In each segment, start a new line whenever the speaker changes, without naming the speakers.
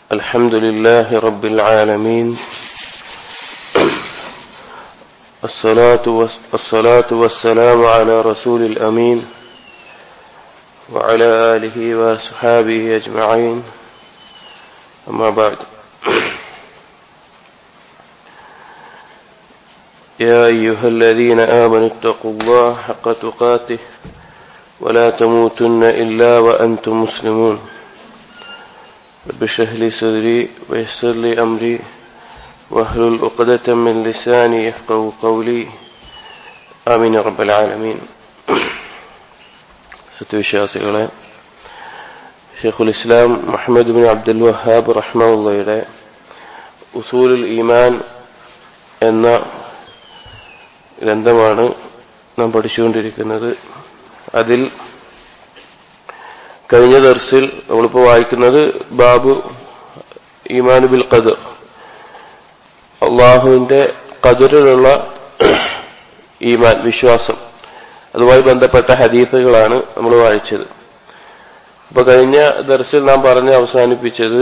الحمد لله رب العالمين الصلاة والس- الصلاة والسلام على رسول الأمين وعلى آله وأصحابه أجمعين أما بعد يا أيها الذين آمنوا اتقوا الله حق تقاته ولا تموتن إلا وأنتم مسلمون رب اشرح لي صدري ويسر لي أمري واحلل عقدة من لساني يفقه قولي آمين يا رب العالمين സത്യവിശ്വാസികളെ ഷെയ്ഖുൽ ഇസ്ലാം മുഹമ്മദ് ബിൻ അബ്ദുൽ വഹാബ് റഹ്മുള്ളയുടെ ഉസൂലുൽ ഈമാൻ എന്ന ഗ്രന്ഥമാണ് നാം പഠിച്ചുകൊണ്ടിരിക്കുന്നത് അതിൽ കഴിഞ്ഞ ദർസിൽ നമ്മളിപ്പോൾ വായിക്കുന്നത് ബാബു ഈമാൻ ബിൽ ഖദർ അള്ളാഹുവിന്റെ ഖദറിലുള്ള ഈമാൻ വിശ്വാസം അതുമായി ബന്ധപ്പെട്ട ഹദീസുകളാണ് നമ്മൾ വായിച്ചത് അപ്പൊ കഴിഞ്ഞ ദർശനം നാം പറഞ്ഞ് അവസാനിപ്പിച്ചത്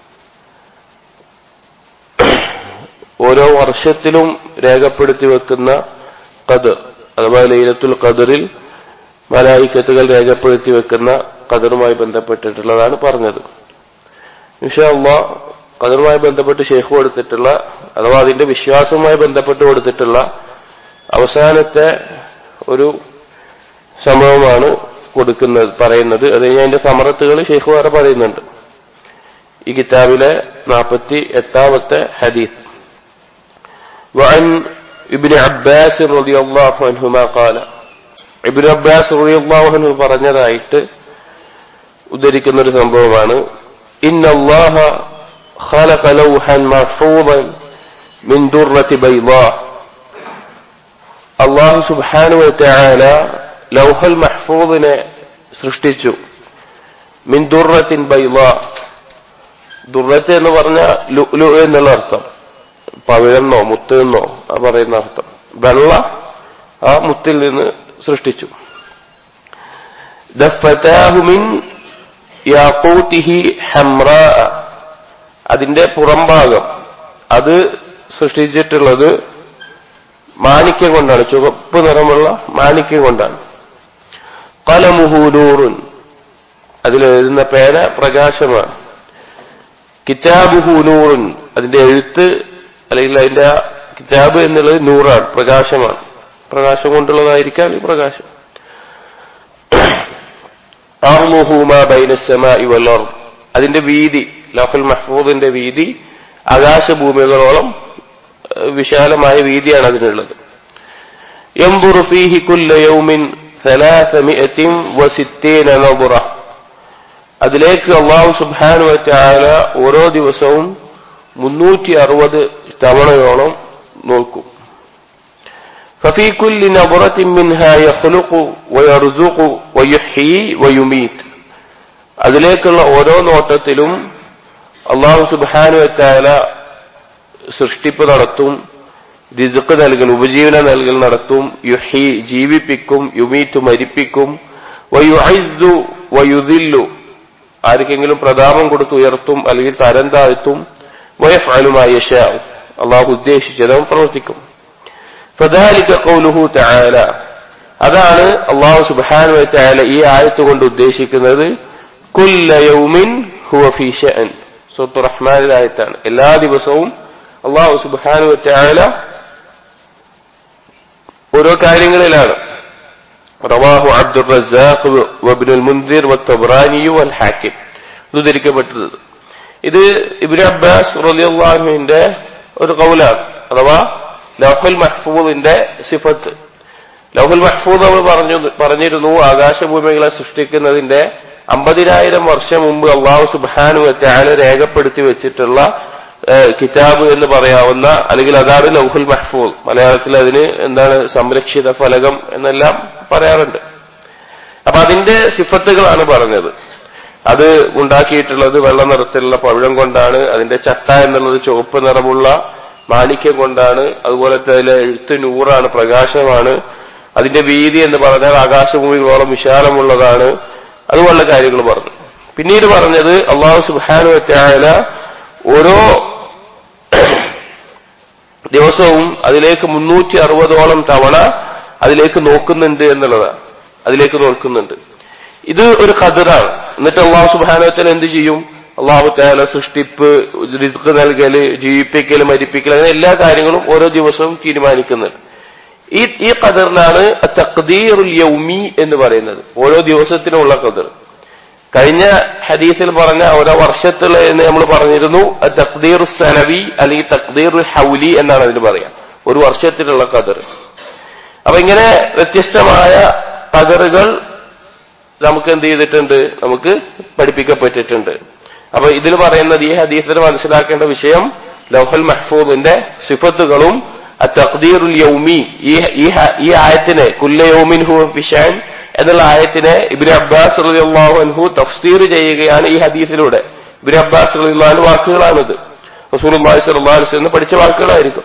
ഓരോ വർഷത്തിലും രേഖപ്പെടുത്തി വെക്കുന്ന ഖദർ അഥവാ ലൈലത്തുൽ ഖദറിൽ മലായിക്കത്തുകൾ രേഖപ്പെടുത്തി വെക്കുന്ന ഖദറുമായി ബന്ധപ്പെട്ടിട്ടുള്ളതാണ് പറഞ്ഞത് ഇൻഷാല്ല ഖദറുമായി ബന്ധപ്പെട്ട് ഷെയ്ഖ് കൊടുത്തിട്ടുള്ള അഥവാ അതിന്റെ വിശ്വാസവുമായി ബന്ധപ്പെട്ട് കൊടുത്തിട്ടുള്ള അവസാനത്തെ ഒരു സംഭവമാണ് കൊടുക്കുന്നത് പറയുന്നത് അത് കഴിഞ്ഞ് അതിന്റെ സമറത്തുകൾ ഷെയ്ഖ് വേറെ പറയുന്നുണ്ട് ഈ കിതാബിലെ നാൽപ്പത്തി എട്ടാമത്തെ ഹദീസ് وعن ابن عباس رضي الله عنهما قال ابن عباس رضي الله عنه പറഞ്ഞതായിട്ട് ഉദ്ധരിക്കുന്ന ഒരു സംഭവമാണ് إن الله خلق لوحا محفوظا من درة بيضاء അള്ളാഹു സുബാനു വറ്റാല ലൗഹൽ മഹ്ഫൂദിനെ സൃഷ്ടിച്ചു മിൻ ദുർറത്തിൻ ബൈള ദുർറത്ത് എന്ന് പറഞ്ഞ ലുലു എന്നുള്ള അർത്ഥം പവിഴന്നോ മുത്തെന്നോ ആ പറയുന്ന അർത്ഥം വെള്ള ആ മുത്തിൽ നിന്ന് സൃഷ്ടിച്ചു ദഫ്ഫതാഹു മിൻ യാഖൂതിഹി ഹംറാ അതിന്റെ പുറംഭാഗം അത് സൃഷ്ടിച്ചിട്ടുള്ളത് മാണിക്യം കൊണ്ടാണ് ചുവപ്പ് നിറമുള്ള മാണിക്യം കൊണ്ടാണ് കലമുഹൂനൂറുൻ അതിലെഴുതുന്ന പേന പ്രകാശമാണ് കിതാബുഹൂനൂറുൻ അതിന്റെ എഴുത്ത് അല്ലെങ്കിൽ അതിന്റെ ആ കിതാബ് എന്നുള്ളത് നൂറാണ് പ്രകാശമാണ് പ്രകാശം കൊണ്ടുള്ളതായിരിക്കാം ഈ പ്രകാശം അർമുഹൂമ ബൈനസമായി വല്ലർ അതിന്റെ വീതി ലഫുൽ മഹ്ഫൂദിന്റെ വീതി ആകാശഭൂമികളോളം വിശാലമായ വീതിയാണ് അതിനുള്ളത് ينظر فيه كل يوم ثلاثمائة وستين نظرة അതിലേക്ക് അള്ളാഹു സുബാനു വറ്റാല ഓരോ ദിവസവും മുന്നൂറ്റി അറുപത് തവണയോളം നോക്കും ففي كل نظرة منها يخلق ويرزق ويحيي ويميت അതിലേക്കുള്ള ഓരോ നോട്ടത്തിലും അള്ളാഹു സുബാനു വറ്റാല സൃഷ്ടിപ്പ് നടത്തും റിസുക്ക് നൽകൽ ഉപജീവന നൽകൽ നടത്തും യുഹി ജീവിപ്പിക്കും യുമീറ്റു മരിപ്പിക്കും വയുഐസു വയുദില്ലു ആർക്കെങ്കിലും പ്രതാപം കൊടുത്ത് ഉയർത്തും അല്ലെങ്കിൽ തരം താഴ്ത്തും വയഫലുമായ അള്ളാഹു ഉദ്ദേശിച്ചത് അവൻ പ്രവർത്തിക്കും ഫദാലിക ഖൗലുഹു തആല അതാണ് അള്ളാഹു സുബ്ഹാനഹു വ തആല ഈ ആയത്ത് കൊണ്ട് ഉദ്ദേശിക്കുന്നത് കുല്ല യൗമിൻ ഹുവ ഫീ ഷഅൻ സൂറത്ത് റഹ്മാനിലെ ആയത്താണ് എല്ലാ ദിവസവും അള്ളാഹു സുബാനു വറ്റാല ഓരോ കാര്യങ്ങളിലാണ് റവാഹു അബ്ദുൾ റസാഖ് വബ്നുൽ മുൻദിർ വത്തബ്രാനിയു വൽ ഹാക്കിം ഇത് ഉദ്ധരിക്കപ്പെട്ടത് ഇത് ഇബ്നു അബ്ബാസ് റളിയല്ലാഹുവിന്റെ ഒരു കൗലാണ് അഥവാ ലൗഹുൽ മഹ്ഫൂദിന്റെ സിഫത്ത് ലൗഹുൽ മഹ്ഫൂദ് നമ്മൾ പറഞ്ഞു പറഞ്ഞിരുന്നു ആകാശഭൂമികളെ സൃഷ്ടിക്കുന്നതിന്റെ അമ്പതിനായിരം വർഷം മുമ്പ് അള്ളാഹു സുബാനു വറ്റാല രേഖപ്പെടുത്തി വെച്ചിട്ടുള്ള കിതാബ് എന്ന് പറയാവുന്ന അല്ലെങ്കിൽ അതാണ് ലൗഹുൽ മഹ്ഫൂദ് മലയാളത്തിൽ അതിന് എന്താണ് സംരക്ഷിത ഫലകം എന്നെല്ലാം പറയാറുണ്ട് അപ്പൊ അതിന്റെ സിഫത്തുകളാണ് പറഞ്ഞത് അത് ഉണ്ടാക്കിയിട്ടുള്ളത് വെള്ള നിറത്തിലുള്ള പവിഴം കൊണ്ടാണ് അതിന്റെ ചട്ട എന്നുള്ളത് ചുവപ്പ് നിറമുള്ള മാണിക്യം കൊണ്ടാണ് അതുപോലെ അതിലെ എഴുത്ത് നൂറാണ് പ്രകാശമാണ് അതിന്റെ വീതി എന്ന് പറഞ്ഞാൽ ആകാശഭൂമികളോളം വിശാലമുള്ളതാണ് അതുപോലുള്ള കാര്യങ്ങൾ പറഞ്ഞു പിന്നീട് പറഞ്ഞത് അള്ളാഹു സുബാനു വറ്റായാല ഓരോ ദിവസവും അതിലേക്ക് മുന്നൂറ്റി അറുപതോളം തവണ അതിലേക്ക് നോക്കുന്നുണ്ട് എന്നുള്ളതാണ് അതിലേക്ക് നോക്കുന്നുണ്ട് ഇത് ഒരു ഖദറാണ് എന്നിട്ട് അള്ളാഹു സുബാനത്തിൽ എന്ത് ചെയ്യും അള്ളാഹു താല സൃഷ്ടിപ്പ് റിസ്ക് നൽകല് ജീവിപ്പിക്കൽ മരിപ്പിക്കൽ അങ്ങനെ എല്ലാ കാര്യങ്ങളും ഓരോ ദിവസവും തീരുമാനിക്കുന്നുണ്ട് ഈ ഈ ഖദറിനാണ് തഖ്ദീറുൽ യൗമി എന്ന് പറയുന്നത് ഓരോ ദിവസത്തിനുമുള്ള ഖദർ കഴിഞ്ഞ ഹദീസിൽ പറഞ്ഞ ഓരോ വർഷത്തില് എന്ന് നമ്മൾ പറഞ്ഞിരുന്നു തഖ്ദീർ സനവി അല്ലെങ്കിൽ തഖ്ദീർ ഹൗലി എന്നാണ് അതിന് പറയാം ഒരു വർഷത്തിലുള്ള ഖദർ അപ്പൊ ഇങ്ങനെ വ്യത്യസ്തമായ ഖദറുകൾ നമുക്ക് എന്ത് ചെയ്തിട്ടുണ്ട് നമുക്ക് പഠിപ്പിക്കപ്പെട്ടിട്ടുണ്ട് അപ്പൊ ഇതിൽ പറയുന്നത് ഈ ഹദീസിൽ മനസ്സിലാക്കേണ്ട വിഷയം ലൗഹൽ മഹ്ഫൂദിന്റെ സിഫത്തുകളും തഖ്ദീറുൽ യൗമി ഈ ഈ ആയത്തിനെ കുല്ല യൗമിൻ ഹു ഫിഷാൻ എന്നുള്ള ആയത്തിനെ ഇബിൻ അബ്ബാസ് റളിയല്ലാഹു അൻഹു തഫ്സീർ ചെയ്യുകയാണ് ഈ ഹദീസിലൂടെ ഇബിൻ അബ്ബാസ് റളിയല്ലാഹു വാക്കുകളാണിത് റസൂലുള്ളാഹി സ്വല്ലല്ലാഹു അലൈഹി വസല്ലം പഠിച്ച വാക്കുകളായിരിക്കും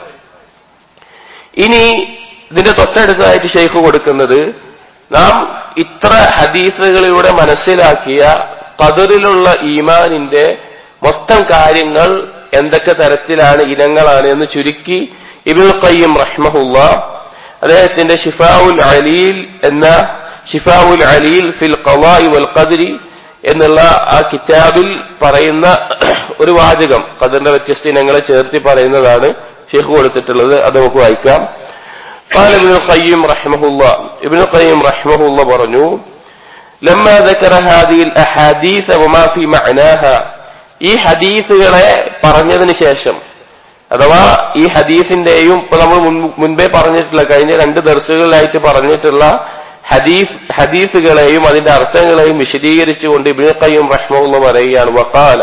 ഇനി ഇതിന്റെ തൊട്ടടുത്തായിട്ട് ഷെയ്ഖ് കൊടുക്കുന്നത് നാം ഇത്ര ഹദീസുകളിലൂടെ മനസ്സിലാക്കിയ കതിറിലുള്ള ഈമാനിന്റെ മൊത്തം കാര്യങ്ങൾ എന്തൊക്കെ തരത്തിലാണ് ഇനങ്ങളാണ് എന്ന് ചുരുക്കി ഇബിൾ ഖയ്യം റഹ്മഹുല്ല അദ്ദേഹത്തിന്റെ ഷിഫാവുൽ അലീൽ എന്ന ഷിഫാവുൽ അലീൽ ഫിൽ ഖവായി വൽ ഖദ്രി എന്നുള്ള ആ കിതാബിൽ പറയുന്ന ഒരു വാചകം ഖദറിന്റെ വ്യത്യസ്ത ഇനങ്ങളെ ചേർത്തി പറയുന്നതാണ് ഷെയ്ഖ് കൊടുത്തിട്ടുള്ളത് അത് നമുക്ക് വായിക്കാം قال ابن القيم رحمه الله ابن القيم رحمه الله പറഞ്ഞു لما ذكر هذه الاحاديث وما في معناها ഈ ഹദീസുകളെ പറഞ്ഞതിന് ശേഷം അഥവാ ഈ ഹദീസിന്റെയും ഇപ്പൊ നമ്മൾ മുൻപേ പറഞ്ഞിട്ടുള്ള കഴിഞ്ഞ രണ്ട് ദർസുകളിലായിട്ട് പറഞ്ഞിട്ടുള്ള ഹദീസ് ഹദീസുകളെയും അതിന്റെ അർത്ഥങ്ങളെയും വിശദീകരിച്ചുകൊണ്ട് ഇബിൻ ഖയ്യം റഹ്മുള്ള പറയുകയാണ് വക്കാല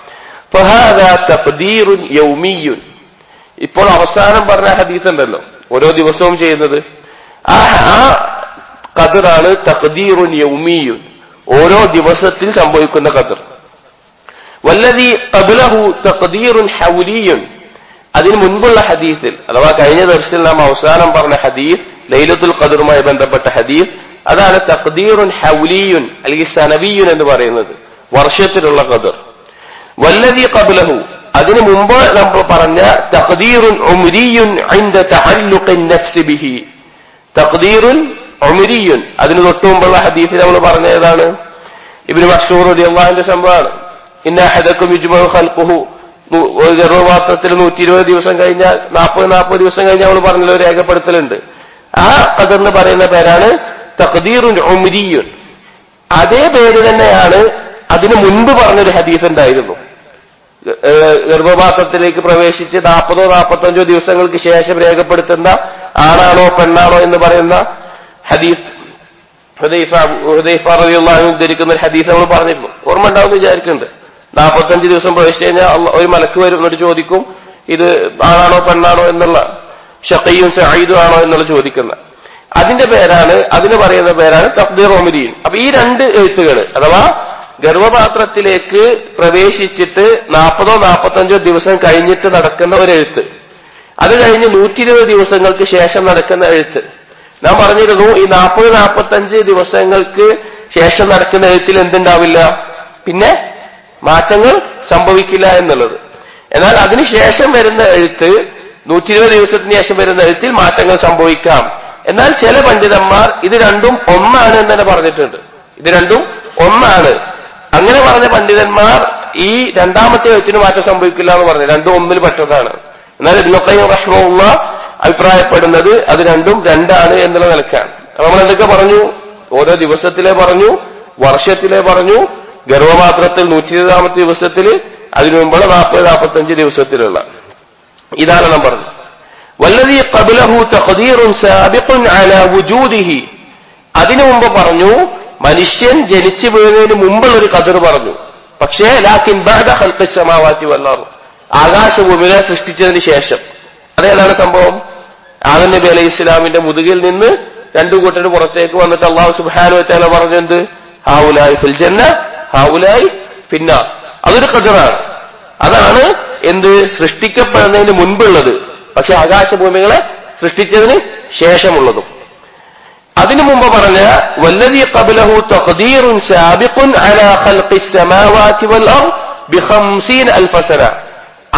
ഫഹാദ തഖ്ദീറുൻ യൗമിയുൻ ഇപ്പോൾ അവസാനം പറഞ്ഞ ഹദീസ് ഉണ്ടല്ലോ ഓരോ ദിവസവും ചെയ്യുന്നത് ആ ആ കതിറാണ് തഖ്ദീറുൻ യൗമിയുൻ ഓരോ ദിവസത്തിൽ സംഭവിക്കുന്ന കതിർ വല്ലതി കബിലഹു തഖ്ദീറുൻ ഹൗലിയുൻ അതിന് മുൻപുള്ള ഹദീസിൽ അഥവാ കഴിഞ്ഞ ദർശനം നാം അവസാനം പറഞ്ഞ ഹദീസ് ലൈലത്തുൽ ഖദറുമായി ബന്ധപ്പെട്ട ഹദീസ് അതാണ് തഖ്ദീറുൻ ഹൗലിയുൻ അല്ലെങ്കിൽ സനവിയുൻ എന്ന് പറയുന്നത് വർഷത്തിലുള്ള ഖദർ വല്ലതി കബിലഹു അതിനു മുമ്പ് നമ്മൾ പറഞ്ഞ തഖ്ദീറുൻ ഉംരിയുൻ ഇൻദ തഅല്ലുഖിൻ നഫ്സ് ബിഹി തഖ്ദീറുൻ ഉംരിയുൻ അതിന് തൊട്ടു മുമ്പുള്ള ഹദീസിൽ നമ്മൾ പറഞ്ഞ ഏതാണ് ഇബ്നു മസ്ഊർ റളിയല്ലാഹുവിന്റെ സംഭവമാണ് ഇന്ന അഹദക്കും യുജ്മഉ ഖൽഖുഹു ഗർഭപാത്രത്തിൽ നൂറ്റി ഇരുപത് ദിവസം കഴിഞ്ഞാൽ നാൽപ്പത് നാൽപ്പത് ദിവസം കഴിഞ്ഞാൽ നമ്മൾ പറഞ്ഞല്ലോ രേഖപ്പെടുത്തലുണ്ട് ആ ഖദറിന് പറയുന്ന പേരാണ് തഖ്ദീറുൻ ഉംരിയുൻ അതേ പേര് തന്നെയാണ് അതിനു മുൻപ് പറഞ്ഞൊരു ഹദീസ് ഉണ്ടായിരുന്നു ഗർഭപാത്രത്തിലേക്ക് പ്രവേശിച്ച് നാൽപ്പതോ നാൽപ്പത്തഞ്ചോ ദിവസങ്ങൾക്ക് ശേഷം രേഖപ്പെടുത്തുന്ന ആണാണോ പെണ്ണാണോ എന്ന് പറയുന്ന ഹദീഫ് ധരിക്കുന്ന ഒരു ഹദീസ് നമ്മൾ പറഞ്ഞിരുന്നു ഓർമ്മ ഉണ്ടാവും വിചാരിക്കുന്നുണ്ട് നാൽപ്പത്തഞ്ച് ദിവസം പ്രവേശിച്ചു കഴിഞ്ഞാൽ ഒരു മലക്ക് വരും എന്നിട്ട് ചോദിക്കും ഇത് ആണാണോ പെണ്ണാണോ എന്നുള്ള ഷക്കയും സഹീദും ആണോ എന്നുള്ള ചോദിക്കുന്ന അതിന്റെ പേരാണ് അതിന് പറയുന്ന പേരാണ് തബ്ദീർ ഒമിദീൻ അപ്പൊ ഈ രണ്ട് എഴുത്തുകൾ അഥവാ ഗർഭപാത്രത്തിലേക്ക് പ്രവേശിച്ചിട്ട് നാൽപ്പതോ നാൽപ്പത്തഞ്ചോ ദിവസം കഴിഞ്ഞിട്ട് നടക്കുന്ന ഒരു എഴുത്ത് അത് കഴിഞ്ഞ് നൂറ്റി ഇരുപത് ദിവസങ്ങൾക്ക് ശേഷം നടക്കുന്ന എഴുത്ത് ഞാൻ പറഞ്ഞിരുന്നു ഈ നാൽപ്പത് നാൽപ്പത്തഞ്ച് ദിവസങ്ങൾക്ക് ശേഷം നടക്കുന്ന എഴുത്തിൽ എന്തുണ്ടാവില്ല പിന്നെ മാറ്റങ്ങൾ സംഭവിക്കില്ല എന്നുള്ളത് എന്നാൽ അതിനുശേഷം വരുന്ന എഴുത്ത് നൂറ്റി ഇരുപത് ദിവസത്തിന് ശേഷം വരുന്ന എഴുത്തിൽ മാറ്റങ്ങൾ സംഭവിക്കാം എന്നാൽ ചില പണ്ഡിതന്മാർ ഇത് രണ്ടും ഒന്നാണ് എന്ന് തന്നെ പറഞ്ഞിട്ടുണ്ട് ഇത് രണ്ടും ഒന്നാണ് അങ്ങനെ പറഞ്ഞ പണ്ഡിതന്മാർ ഈ രണ്ടാമത്തെ എഴുത്തിന് മാറ്റം സംഭവിക്കില്ല എന്ന് പറഞ്ഞു രണ്ടും ഒന്നിൽ പെട്ടതാണ് എന്നാൽ ഇബ്നുഖയ്യം റഹ്മുള്ള അഭിപ്രായപ്പെടുന്നത് അത് രണ്ടും രണ്ടാണ് എന്നുള്ള നിലക്കാണ് അപ്പൊ നമ്മൾ എന്തൊക്കെ പറഞ്ഞു ഓരോ ദിവസത്തിലെ പറഞ്ഞു വർഷത്തിലെ പറഞ്ഞു ഗർഭപാത്രത്തിൽ നൂറ്റി ഇരുപതാമത്തെ ദിവസത്തിൽ അതിനു മുമ്പുള്ള നാൽപ്പത് നാൽപ്പത്തഞ്ച് ദിവസത്തിലുള്ള ഇതാണ് നാം പറഞ്ഞു വല്ലതി കബിലഹു തഖദീറുൻ സാബിഖുൻ അലാ വുജൂദിഹി അതിനു മുമ്പ് പറഞ്ഞു മനുഷ്യൻ ജനിച്ചു വീഴുന്നതിന് മുമ്പുള്ള ഒരു കതിർ പറഞ്ഞു പക്ഷേ ലാക്കിൻ ബാദ ഹൽക്കസമാവാറ്റി വല്ലാറും ആകാശഭൂമികളെ സൃഷ്ടിച്ചതിന് ശേഷം അതേതാണ് സംഭവം ആദം നബി അലൈഹി ഇസ്ലാമിന്റെ മുതുകിൽ നിന്ന് രണ്ടു കൂട്ടര് പുറത്തേക്ക് വന്നിട്ട് അള്ളാഹു സുബാനു വറ്റാല പറഞ്ഞെന്ത് ഹാവുലായി ഫിൽ ജന്ന ഹാവുലായി പിന്ന അതൊരു കതിറാണ് അതാണ് എന്ത് സൃഷ്ടിക്കപ്പെടുന്നതിന് മുൻപുള്ളത് പക്ഷെ ആകാശഭൂമികളെ സൃഷ്ടിച്ചതിന് ശേഷമുള്ളതും അതിനു മുമ്പ് പറഞ്ഞ വല്ലതി കബലഹു തഖദീറുൻ സാബിഖുൻ അലാ ഖൽഖി السماوات والارض بخمسين الف سنه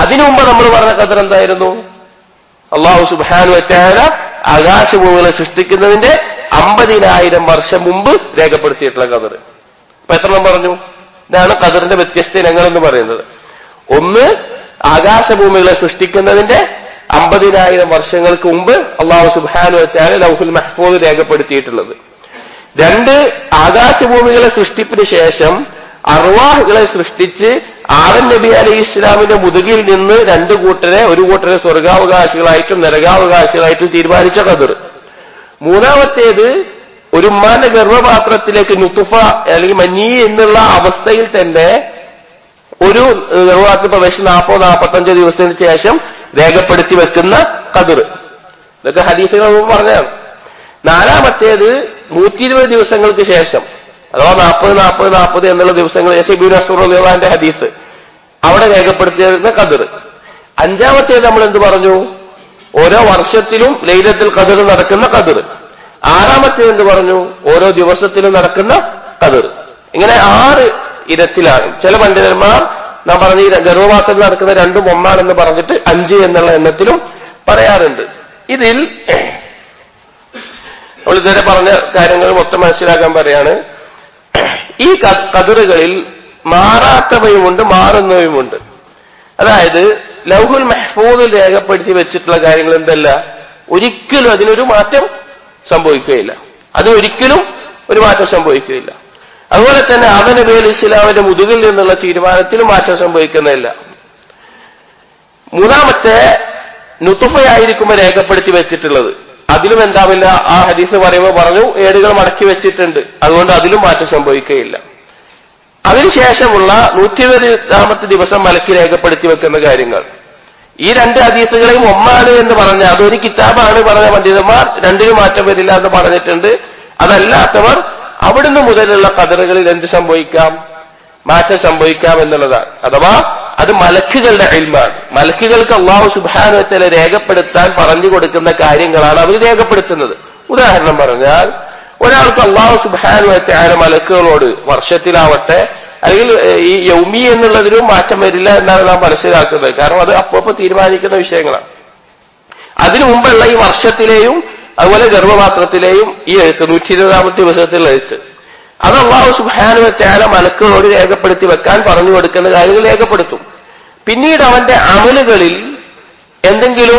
അതിനു മുമ്പ് നമ്മൾ പറഞ്ഞ കഥ എന്തായിരുന്നു അള്ളാഹു സുബാനു വറ്റാല ആകാശഭൂമികളെ സൃഷ്ടിക്കുന്നതിന്റെ അമ്പതിനായിരം വർഷം മുമ്പ് രേഖപ്പെടുത്തിയിട്ടുള്ള കതർ അപ്പൊ എത്ര എണ്ണം പറഞ്ഞു ഇതാണ് കതറിന്റെ വ്യത്യസ്ത ഇനങ്ങൾ എന്ന് പറയുന്നത് ഒന്ന് ആകാശഭൂമികളെ സൃഷ്ടിക്കുന്നതിന്റെ അമ്പതിനായിരം വർഷങ്ങൾക്ക് മുമ്പ് അള്ളാഹു സുബാനു വറ്റാല ലൗഹുൽ മഹ്ഫൂദ് രേഖപ്പെടുത്തിയിട്ടുള്ളത് രണ്ട് ആകാശഭൂമികളെ സൃഷ്ടിപ്പിന് ശേഷം അർവാഹുകളെ സൃഷ്ടിച്ച് ആദൻ നബി അലൈഹി ഇസ്ലാമിന്റെ മുതുകിൽ നിന്ന് രണ്ട് കൂട്ടരെ ഒരു കൂട്ടരെ സ്വർഗാവകാശികളായിട്ടും നരകാവകാശികളായിട്ടും തീരുമാനിച്ച കതിർ മൂന്നാമത്തേത് ഒരു ഉമ്മാന്റെ ഗർഭപാത്രത്തിലേക്ക് നുത്തുഫ അല്ലെങ്കിൽ മഞ്ഞി എന്നുള്ള അവസ്ഥയിൽ തന്നെ ഒരു ഗർഭപാത്ര പ്രവേശം നാൽപ്പോ നാൽപ്പത്തഞ്ചോ ദിവസത്തിന് ശേഷം രേഖപ്പെടുത്തി വെക്കുന്ന കതിർ ഇതൊക്കെ ഹദീസുകൾ മുമ്പ് പറഞ്ഞതാണ് നാലാമത്തേത് നൂറ്റി ഇരുപത് ദിവസങ്ങൾക്ക് ശേഷം അഥവാ നാൽപ്പത് നാൽപ്പത് നാൽപ്പത് എന്നുള്ള ദിവസങ്ങൾ യസീബിൻ അസുറുള്ളാന്റെ ഹദീസ് അവിടെ രേഖപ്പെടുത്തിയിരുന്ന കതിർ അഞ്ചാമത്തേത് നമ്മൾ എന്ത് പറഞ്ഞു ഓരോ വർഷത്തിലും ലൈലത്തിൽ കതിർ നടക്കുന്ന കതിർ ആറാമത്തേത് എന്ത് പറഞ്ഞു ഓരോ ദിവസത്തിലും നടക്കുന്ന കതിർ ഇങ്ങനെ ആറ് ഇനത്തിലാണ് ചില പണ്ഡിതന്മാർ നാം പറഞ്ഞ ഈ ഗർഭപാത്രത്തിൽ നടക്കുന്ന രണ്ടും ഒന്നാണെന്ന് പറഞ്ഞിട്ട് അഞ്ച് എന്നുള്ള എണ്ണത്തിലും പറയാറുണ്ട് ഇതിൽ നമ്മൾ ഇതുവരെ പറഞ്ഞ കാര്യങ്ങൾ മൊത്തം മനസ്സിലാക്കാൻ പറയാണ് ഈ കതിറുകളിൽ മാറാത്തവയുമുണ്ട് മാറുന്നവയുമുണ്ട് അതായത് ലൗഹുൽ മെഹ്ഫൂദിൽ രേഖപ്പെടുത്തി വെച്ചിട്ടുള്ള കാര്യങ്ങൾ എന്തല്ല ഒരിക്കലും അതിനൊരു മാറ്റം സംഭവിക്കുകയില്ല അത് ഒരിക്കലും ഒരു മാറ്റം സംഭവിക്കുകയില്ല അതുപോലെ തന്നെ അവൻ നബി അലി ഇസ്ലാമിന്റെ മുതുകിൽ നിന്നുള്ള തീരുമാനത്തിലും മാറ്റം സംഭവിക്കുന്നില്ല മൂന്നാമത്തെ നുത്തുഫയായിരിക്കുമ്പോൾ രേഖപ്പെടുത്തി വെച്ചിട്ടുള്ളത് അതിലും എന്താവില്ല ആ ഹദീസ് പറയുമ്പോൾ പറഞ്ഞു ഏടുകൾ മടക്കി വെച്ചിട്ടുണ്ട് അതുകൊണ്ട് അതിലും മാറ്റം സംഭവിക്കുകയില്ല അതിനുശേഷമുള്ള നൂറ്റിരുപതാമത്തെ ദിവസം മലക്കി രേഖപ്പെടുത്തി വെക്കുന്ന കാര്യങ്ങൾ ഈ രണ്ട് ഹദീസുകളെയും ഒന്നാണ് എന്ന് പറഞ്ഞ അതൊരു കിതാബാണ് പറഞ്ഞ പണ്ഡിതന്മാർ രണ്ടിനും മാറ്റം വരില്ല എന്ന് പറഞ്ഞിട്ടുണ്ട് അതല്ലാത്തവർ അവിടുന്ന് മുതലുള്ള കതറുകളിൽ എന്ത് സംഭവിക്കാം മാറ്റം സംഭവിക്കാം എന്നുള്ളതാണ് അഥവാ അത് മലക്കുകളുടെ അയിൽമാണ് മലക്കുകൾക്ക് അള്ളാഹു സുബാനുവത്തല രേഖപ്പെടുത്താൻ പറഞ്ഞു കൊടുക്കുന്ന കാര്യങ്ങളാണ് അവർ രേഖപ്പെടുത്തുന്നത് ഉദാഹരണം പറഞ്ഞാൽ ഒരാൾക്ക് അള്ളാഹു സുബാനുവറ്റായ മലക്കുകളോട് വർഷത്തിലാവട്ടെ അല്ലെങ്കിൽ ഈ യൗമി എന്നുള്ളതിനും മാറ്റം വരില്ല എന്നാണ് നാം മനസ്സിലാക്കുന്നത് കാരണം അത് അപ്പപ്പോ തീരുമാനിക്കുന്ന വിഷയങ്ങളാണ് അതിനു മുമ്പുള്ള ഈ വർഷത്തിലെയും അതുപോലെ ഗർഭപാത്രത്തിലെയും ഈ എഴുത്ത് നൂറ്റി ഇരുപതാമത്തെ ദിവസത്തിലുള്ള എഴുത്ത് അത് അള്ളാഹു സുബാനുവറ്റാല മലക്കുകളോട് രേഖപ്പെടുത്തി വെക്കാൻ പറഞ്ഞു കൊടുക്കുന്ന കാര്യങ്ങൾ രേഖപ്പെടുത്തും പിന്നീട് അവന്റെ അമലുകളിൽ എന്തെങ്കിലും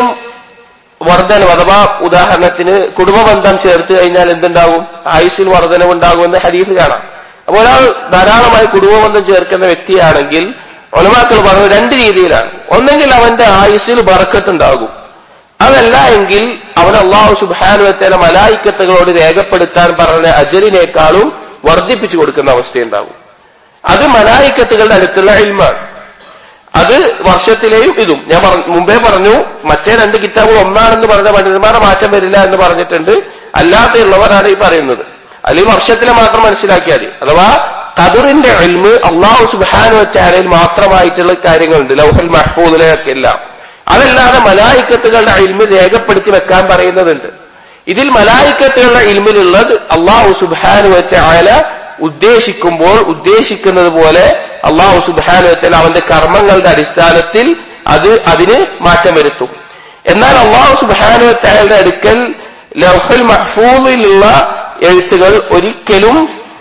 വർധനം അഥവാ ഉദാഹരണത്തിന് കുടുംബബന്ധം ചേർത്ത് കഴിഞ്ഞാൽ എന്തുണ്ടാകും ആയുസ്സിൽ വർധനവുണ്ടാകുമെന്ന് ഹരീഫ് കാണാം അപ്പോൾ ഒരാൾ ധാരാളമായി കുടുംബബന്ധം ചേർക്കുന്ന വ്യക്തിയാണെങ്കിൽ ഒലമാക്കൾ പറഞ്ഞു രണ്ട് രീതിയിലാണ് ഒന്നെങ്കിൽ അവന്റെ ആയുസ്സിൽ ബറക്കത്തുണ്ടാകും അതല്ല എങ്കിൽ അവൻ അള്ളാഹു സുബാനുവത്തേന മലായിക്കത്തുകളോട് രേഖപ്പെടുത്താൻ പറഞ്ഞ അജലിനേക്കാളും വർദ്ധിപ്പിച്ചു കൊടുക്കുന്ന അവസ്ഥയുണ്ടാകും അത് മലായിക്കത്തുകളുടെ അടുത്തുള്ള ഇൽമാണ് അത് വർഷത്തിലെയും ഇതും ഞാൻ മുമ്പേ പറഞ്ഞു മറ്റേ രണ്ട് കിതാബുകൾ ഒന്നാണെന്ന് പറഞ്ഞ പണ്ഡിതന്മാരെ മാറ്റം വരില്ല എന്ന് പറഞ്ഞിട്ടുണ്ട് അല്ലാതെയുള്ളവരാണ് ഈ പറയുന്നത് അല്ലെങ്കിൽ വർഷത്തിലെ മാത്രം മനസ്സിലാക്കിയാൽ മതി അഥവാ കതിറിന്റെ എൽമ് അള്ളാഹു സുബാനു വറ്റാരയിൽ മാത്രമായിട്ടുള്ള കാര്യങ്ങളുണ്ട് ലൗഹൽ മഹ്ഫൂദിലൊക്കെ എല്ലാം അതല്ലാതെ മലായിക്കത്തുകളുടെ ഇൽമ് രേഖപ്പെടുത്തി വെക്കാൻ പറയുന്നതുണ്ട് ഇതിൽ മലായിക്കത്തുകളുടെ ഇൽമിലുള്ളത് അള്ളാഹു സുബാനു വറ്റാല ഉദ്ദേശിക്കുമ്പോൾ ഉദ്ദേശിക്കുന്നത് പോലെ അള്ളാഹു സുബാനുവത്തിൽ അവന്റെ കർമ്മങ്ങളുടെ അടിസ്ഥാനത്തിൽ അത് അതിന് മാറ്റം വരുത്തും എന്നാൽ അള്ളാഹു സുബാനുവത്തയുടെ അടുക്കൽ ലൗഹൽ മഹ്ഫൂദിലുള്ള എഴുത്തുകൾ ഒരിക്കലും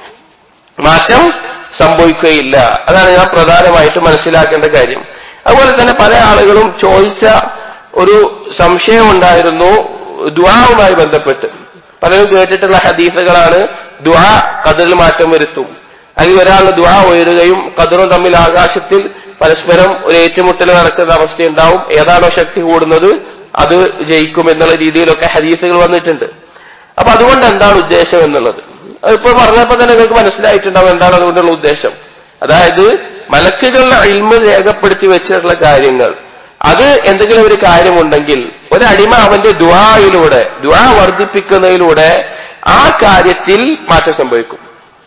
മാറ്റം സംഭവിക്കുകയില്ല അതാണ് ഞാൻ പ്രധാനമായിട്ട് മനസ്സിലാക്കേണ്ട കാര്യം അതുപോലെ തന്നെ പല ആളുകളും ചോദിച്ച ഒരു സംശയം ഉണ്ടായിരുന്നു ദ്വാവുമായി ബന്ധപ്പെട്ട് പലരും കേട്ടിട്ടുള്ള ഹദീസുകളാണ് ദ്വാ കതിറിൽ മാറ്റം വരുത്തും അല്ലെങ്കിൽ ഒരാളുടെ ദ്വാ ഉയരുകയും കതിറും തമ്മിൽ ആകാശത്തിൽ പരസ്പരം ഒരു ഏറ്റുമുട്ടൽ നടക്കുന്ന അവസ്ഥയുണ്ടാവും ഏതാണോ ശക്തി കൂടുന്നത് അത് ജയിക്കും എന്നുള്ള രീതിയിലൊക്കെ ഹദീസുകൾ വന്നിട്ടുണ്ട് അപ്പൊ അതുകൊണ്ട് എന്താണ് ഉദ്ദേശം എന്നുള്ളത് അതിപ്പോ പറഞ്ഞപ്പോ തന്നെ നിങ്ങൾക്ക് മനസ്സിലായിട്ടുണ്ടാവും എന്താണ് അതുകൊണ്ടുള്ള ഉദ്ദേശം അതായത് മലക്കുകളുടെ അയിൽമ രേഖപ്പെടുത്തി വെച്ചിട്ടുള്ള കാര്യങ്ങൾ അത് എന്തെങ്കിലും ഒരു കാര്യമുണ്ടെങ്കിൽ ഒരടിമ അവന്റെ ദ്വായിലൂടെ ദ്വാ വർദ്ധിപ്പിക്കുന്നതിലൂടെ ആ കാര്യത്തിൽ മാറ്റം സംഭവിക്കും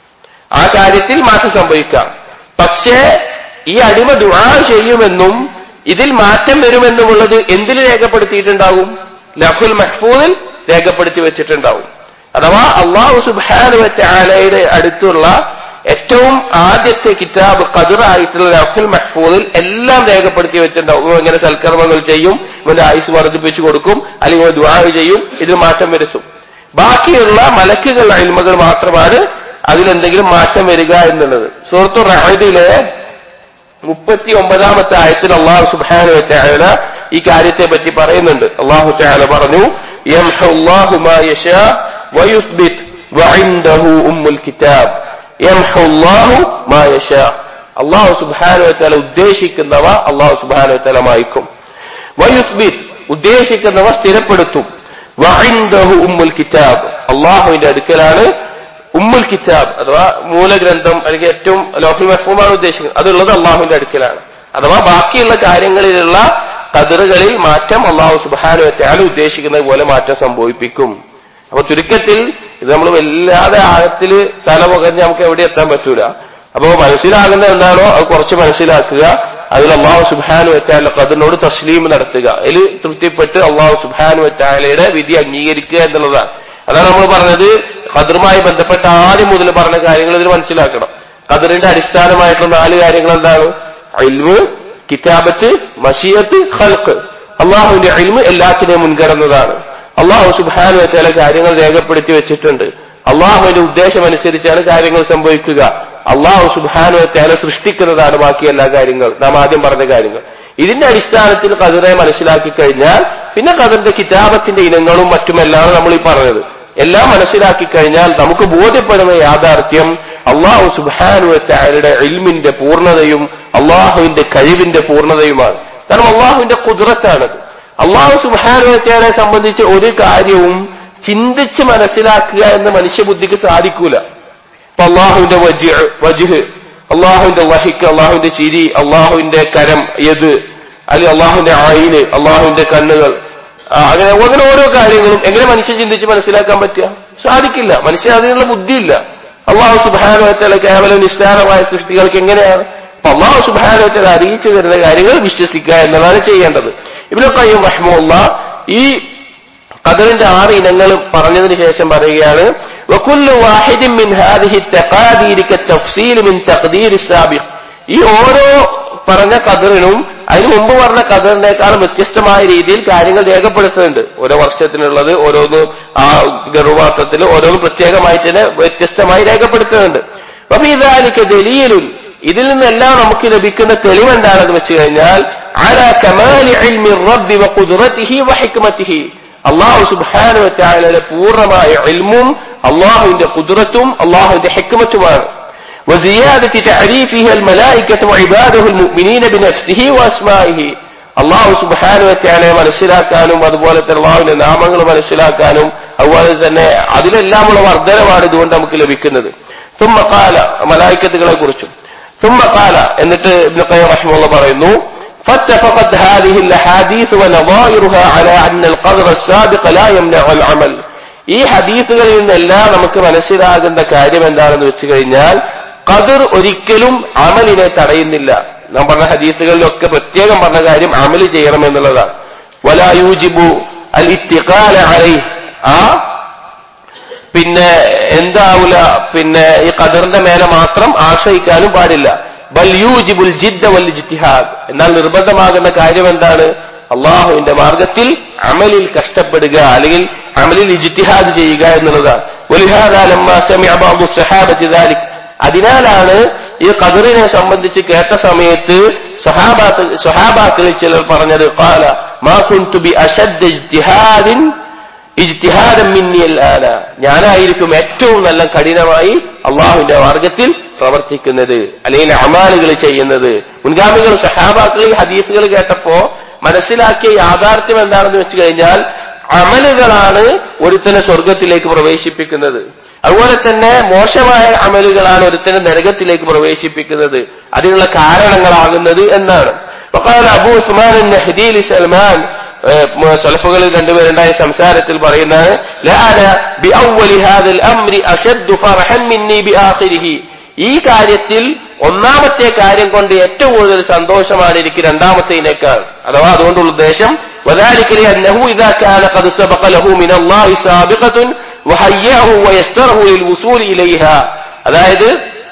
ആ കാര്യത്തിൽ മാറ്റം സംഭവിക്കാം പക്ഷേ ഈ അടിമ ദുആ ചെയ്യുമെന്നും ഇതിൽ മാറ്റം വരുമെന്നുമുള്ളത് എന്തിൽ രേഖപ്പെടുത്തിയിട്ടുണ്ടാവും ലഹുൽ മഹ്ഫൂദിൽ രേഖപ്പെടുത്തി വെച്ചിട്ടുണ്ടാവും അഥവാ അള്ളാഹു സുബാനുവറ്റ ആലയുടെ അടുത്തുള്ള ഏറ്റവും ആദ്യത്തെ കിതാബ് ഖദറായിട്ടുള്ള ലഫൽ മഹ്ഫൂദിൽ എല്ലാം രേഖപ്പെടുത്തി വെച്ചിട്ടുണ്ടാവും ഇവൻ ഇങ്ങനെ സൽക്കർമ്മങ്ങൾ ചെയ്യും ഇവന്റെ ആയുസ് വർദ്ധിപ്പിച്ചു കൊടുക്കും അല്ലെങ്കിൽ ഇവൻ ദുആ ചെയ്യും ഇതിൽ മാറ്റം വരുത്തും ബാക്കിയുള്ള മലക്കുകളുടെ അൽമകൾ മാത്രമാണ് അതിലെന്തെങ്കിലും മാറ്റം വരിക എന്നുള്ളത് സുഹൃത്തു റഹദിലെ മുപ്പത്തി ഒമ്പതാമത്തെ ആയത്തിൽ അള്ളാഹു സുബാനു തആല ഈ കാര്യത്തെ പറ്റി പറയുന്നുണ്ട് അള്ളാഹു തആല പറഞ്ഞു യംഹുല്ലാഹു മാ യശാ വയുസ്ബിത് വഇൻദഹു ഉമ്മുൽ കിതാബ് യംഹുല്ലാഹു മാ യശാ അള്ളാഹു സുബാനു തആല ഉദ്ദേശിക്കുന്നവ അള്ളാഹു സുബാനു തആല മായ്ക്കും വയുസ്ബിത് ഉദ്ദേശിക്കുന്നവ സ്ഥിരപ്പെടുത്തും വഇൻദഹു ഉമ്മുൽ കിതാബ് അള്ളാഹുവിന്റെ അടുക്കലാണ് ഉമ്മുൽ കിതാബ് അഥവാ മൂലഗ്രന്ഥം അല്ലെങ്കിൽ ഏറ്റവും ലോഹിൽ മഹ്ഫൂമാണ് ഉദ്ദേശിക്കുന്നത് അതുള്ളത് അള്ളാഹുവിന്റെ അടുക്കലാണ് അഥവാ ബാക്കിയുള്ള കാര്യങ്ങളിലുള്ള കതിറുകളിൽ മാറ്റം അള്ളാഹു സുബാനു വറ്റാൽ ഉദ്ദേശിക്കുന്നത് പോലെ മാറ്റം സംഭവിപ്പിക്കും അപ്പൊ ചുരുക്കത്തിൽ ഇത് നമ്മൾ വല്ലാതെ ആഴത്തിൽ തല പുകഞ്ഞ് നമുക്ക് എവിടെ എത്താൻ പറ്റൂല അപ്പോ മനസ്സിലാകുന്ന എന്താണോ അത് കുറച്ച് മനസ്സിലാക്കുക അതിൽ അള്ളാഹു സുബാനു വറ്റാല കതിറിനോട് തസ്ലീം നടത്തുക അതിൽ തൃപ്തിപ്പെട്ട് അള്ളാഹു സുബാനു വറ്റാലയുടെ വിധി അംഗീകരിക്കുക എന്നുള്ളതാണ് അതാണ് നമ്മൾ പറഞ്ഞത് ഖദറുമായി ബന്ധപ്പെട്ട ആദ്യം മുതൽ പറഞ്ഞ കാര്യങ്ങൾ ഇതിൽ മനസ്സിലാക്കണം ഖദറിന്റെ അടിസ്ഥാനമായിട്ടുള്ള നാല് കാര്യങ്ങൾ എന്താണ് ഇൽമ് കിതാബത്ത് മഷീയത്ത് ഖൽക്ക് അള്ളാഹുവിന്റെ ഇൽമ് എല്ലാത്തിനെയും മുൻകടന്നതാണ് അള്ളാഹു സുബാനു ചില കാര്യങ്ങൾ രേഖപ്പെടുത്തി വെച്ചിട്ടുണ്ട് അള്ളാഹുവിന്റെ ഉദ്ദേശം അനുസരിച്ചാണ് കാര്യങ്ങൾ സംഭവിക്കുക അള്ളാഹു സുബാനു തേല സൃഷ്ടിക്കുന്നതാണ് ബാക്കി എല്ലാ കാര്യങ്ങൾ നാം ആദ്യം പറഞ്ഞ കാര്യങ്ങൾ ഇതിന്റെ അടിസ്ഥാനത്തിൽ ഖദറെ മനസ്സിലാക്കി കഴിഞ്ഞാൽ പിന്നെ ഖദറിന്റെ കിതാബത്തിന്റെ ഇനങ്ങളും മറ്റുമെല്ലാം നമ്മൾ ഈ പറഞ്ഞത് എല്ലാം മനസ്സിലാക്കി കഴിഞ്ഞാൽ നമുക്ക് ബോധ്യപ്പെടുന്ന യാഥാർത്ഥ്യം അള്ളാഹു സുബാനുവറ്റാരുടെ ഇൽമിന്റെ പൂർണ്ണതയും അള്ളാഹുവിന്റെ കഴിവിന്റെ പൂർണ്ണതയുമാണ് കാരണം അള്ളാഹുവിന്റെ കുതിരത്താണത് അള്ളാഹു സുബാനുവറ്റാരെ സംബന്ധിച്ച് ഒരു കാര്യവും ചിന്തിച്ച് മനസ്സിലാക്കുക എന്ന് മനുഷ്യബുദ്ധിക്ക് സാധിക്കൂല ഇപ്പൊ അള്ളാഹുവിന്റെ വജിഹ് അള്ളാഹുവിന്റെ വഹിക്ക് അള്ളാഹുവിന്റെ ചിരി അള്ളാഹുവിന്റെ കരം യത് അല്ലെങ്കിൽ അള്ളാഹുവിന്റെ ആയിന് അള്ളാഹുവിന്റെ കണ്ണുകൾ അങ്ങനെ അങ്ങനെ ഓരോ കാര്യങ്ങളും എങ്ങനെ മനുഷ്യൻ ചിന്തിച്ച് മനസ്സിലാക്കാൻ പറ്റുക സാധിക്കില്ല മനുഷ്യൻ അതിനുള്ള ബുദ്ധിയില്ല അള്ളാഹു സുബാനുവത്തല കേവലം നിസ്താരമായ സൃഷ്ടികൾക്ക് എങ്ങനെയാണ് അപ്പൊ അള്ളാഹു സുബാനുവത്തല അറിയിച്ചു തരുന്ന കാര്യങ്ങൾ വിശ്വസിക്കുക എന്നതാണ് ചെയ്യേണ്ടത് ഇവിടെ കയ്യും റഹ്മുള്ള ഈ കതറിന്റെ ആറ് ഇനങ്ങൾ പറഞ്ഞതിന് ശേഷം പറയുകയാണ് وكل واحد من هذه التقادير كالتفصيل من تقدير السابق ഈ ഓരോ പറഞ്ഞ കതിറിനും അതിന് മുമ്പ് പറഞ്ഞ കതിറിനേക്കാളും വ്യത്യസ്തമായ രീതിയിൽ കാര്യങ്ങൾ രേഖപ്പെടുത്തുന്നുണ്ട് ഓരോ വർഷത്തിനുള്ളത് ഓരോന്ന് ആ ഗർഭപാത്രത്തിൽ ഓരോന്ന് പ്രത്യേകമായിട്ട് തന്നെ വ്യത്യസ്തമായി രേഖപ്പെടുത്തുന്നുണ്ട് അപ്പൊ ഇതാലിക്ക് ദലീലുൻ ഇതിൽ നിന്നെല്ലാം നമുക്ക് ലഭിക്കുന്ന തെളിവ് എന്താണെന്ന് വെച്ച് കഴിഞ്ഞാൽ على كمال علم الرب وقدرته وحكمته അള്ളാഹു സുബാനുവറ്റായാലെ പൂർണ്ണമായ ഇൽമും അള്ളാഹുവിന്റെ കുതിരത്തും അള്ളാഹുവിന്റെ ഹെക്കുമറ്റുമാണ് وزيادة تعريفه الملائكة وعباده المؤمنين بنفسه وأسمائه അള്ളാഹു സുബാനുവറ്റാലെ മനസ്സിലാക്കാനും അതുപോലെ തന്നെ അള്ളാഹുവിന്റെ നാമങ്ങൾ മനസ്സിലാക്കാനും അതുപോലെ തന്നെ അതിലെല്ലാമുള്ള വർധനമാണ് ഇതുകൊണ്ട് നമുക്ക് ലഭിക്കുന്നത് തുമ്മക്കാല മലായിക്കത്തുകളെ കുറിച്ചും തുമ്മക്കാല എന്നിട്ട് ഇബ്നു ഖയ്യിം റഹിമഹുള്ള പറയുന്നു فاتفقت هذه الاحاديث ونظائرها على ان القدر السابق لا يمنع العمل ഈ ഹദീസുകളിൽ നിന്നെല്ലാം നമുക്ക് മനസ്സിലാകുന്ന കാര്യം എന്താണെന്ന് വെച്ച് കഴിഞ്ഞാൽ ഖദർ ഒരിക്കലും അമലിനെ തടയുന്നില്ല നാം പറഞ്ഞ ഹദീസുകളിലൊക്കെ പ്രത്യേകം പറഞ്ഞ കാര്യം അമല് ചെയ്യണം എന്നുള്ളതാണ് വലാ യൂജിബു അൽ ഇത്തിഖാല അലൈഹ് ആ പിന്നെ എന്താവൂല പിന്നെ ഈ ഖദറിന്റെ മേലെ മാത്രം ആശ്രയിക്കാനും പാടില്ല ബൽ യൂജിബുൽ ജിദ്ദ വൽ ഇജ്തിഹാദ് എന്നാൽ നിർബന്ധമാകുന്ന കാര്യം എന്താണ് അള്ളാഹുവിന്റെ മാർഗത്തിൽ അമലിൽ കഷ്ടപ്പെടുക അല്ലെങ്കിൽ അമലിൽ ഇജ്തിഹാദ് ചെയ്യുക എന്നുള്ളതാണ് അതിനാലാണ് ഈ ഖദറിനെ സംബന്ധിച്ച് കേട്ട സമയത്ത് സ്വഹാബാക്കളിൽ ചിലർ പറഞ്ഞത് കാല മാ കുന്തു ബി അഷദ് ഇജ്തിഹാദിൻ ഇജ്തിഹാദം മിന്നിയൽ ആന ഞാനായിരിക്കും ഏറ്റവും നല്ല കഠിനമായി അള്ളാഹുവിന്റെ മാർഗത്തിൽ പ്രവർത്തിക്കുന്നത് അല്ലെങ്കിൽ അമാലുകൾ ചെയ്യുന്നത് മുൻഗാമികൾ സഹാബാക്കൾ ഈ ഹദീസുകൾ കേട്ടപ്പോ മനസ്സിലാക്കിയ യാഥാർത്ഥ്യം എന്താണെന്ന് വെച്ച് കഴിഞ്ഞാൽ അമലുകളാണ് ഒരുത്തനെ സ്വർഗത്തിലേക്ക് പ്രവേശിപ്പിക്കുന്നത് അതുപോലെ തന്നെ മോശമായ അമലുകളാണ് ഒരുത്തനെ നരകത്തിലേക്ക് പ്രവേശിപ്പിക്കുന്നത് അതിനുള്ള കാരണങ്ങളാകുന്നത് എന്നാണ് അബൂ ഉസ്മാൻ ഹദീൽ സൽമാൻ സലഫുകളിൽ രണ്ടുപേരുണ്ടായ സംസാരത്തിൽ പറയുന്നത് ഈ കാര്യത്തിൽ ഒന്നാമത്തെ കാര്യം കൊണ്ട് ഏറ്റവും കൂടുതൽ സന്തോഷമാണ് എനിക്ക് രണ്ടാമത്തേനേക്കാൾ അഥവാ അതുകൊണ്ടുള്ള ഉദ്ദേശം وذلك لأنه إذا كان قد سبق له من الله سابقة وهيأه ويسره للوصول إليها അതായത്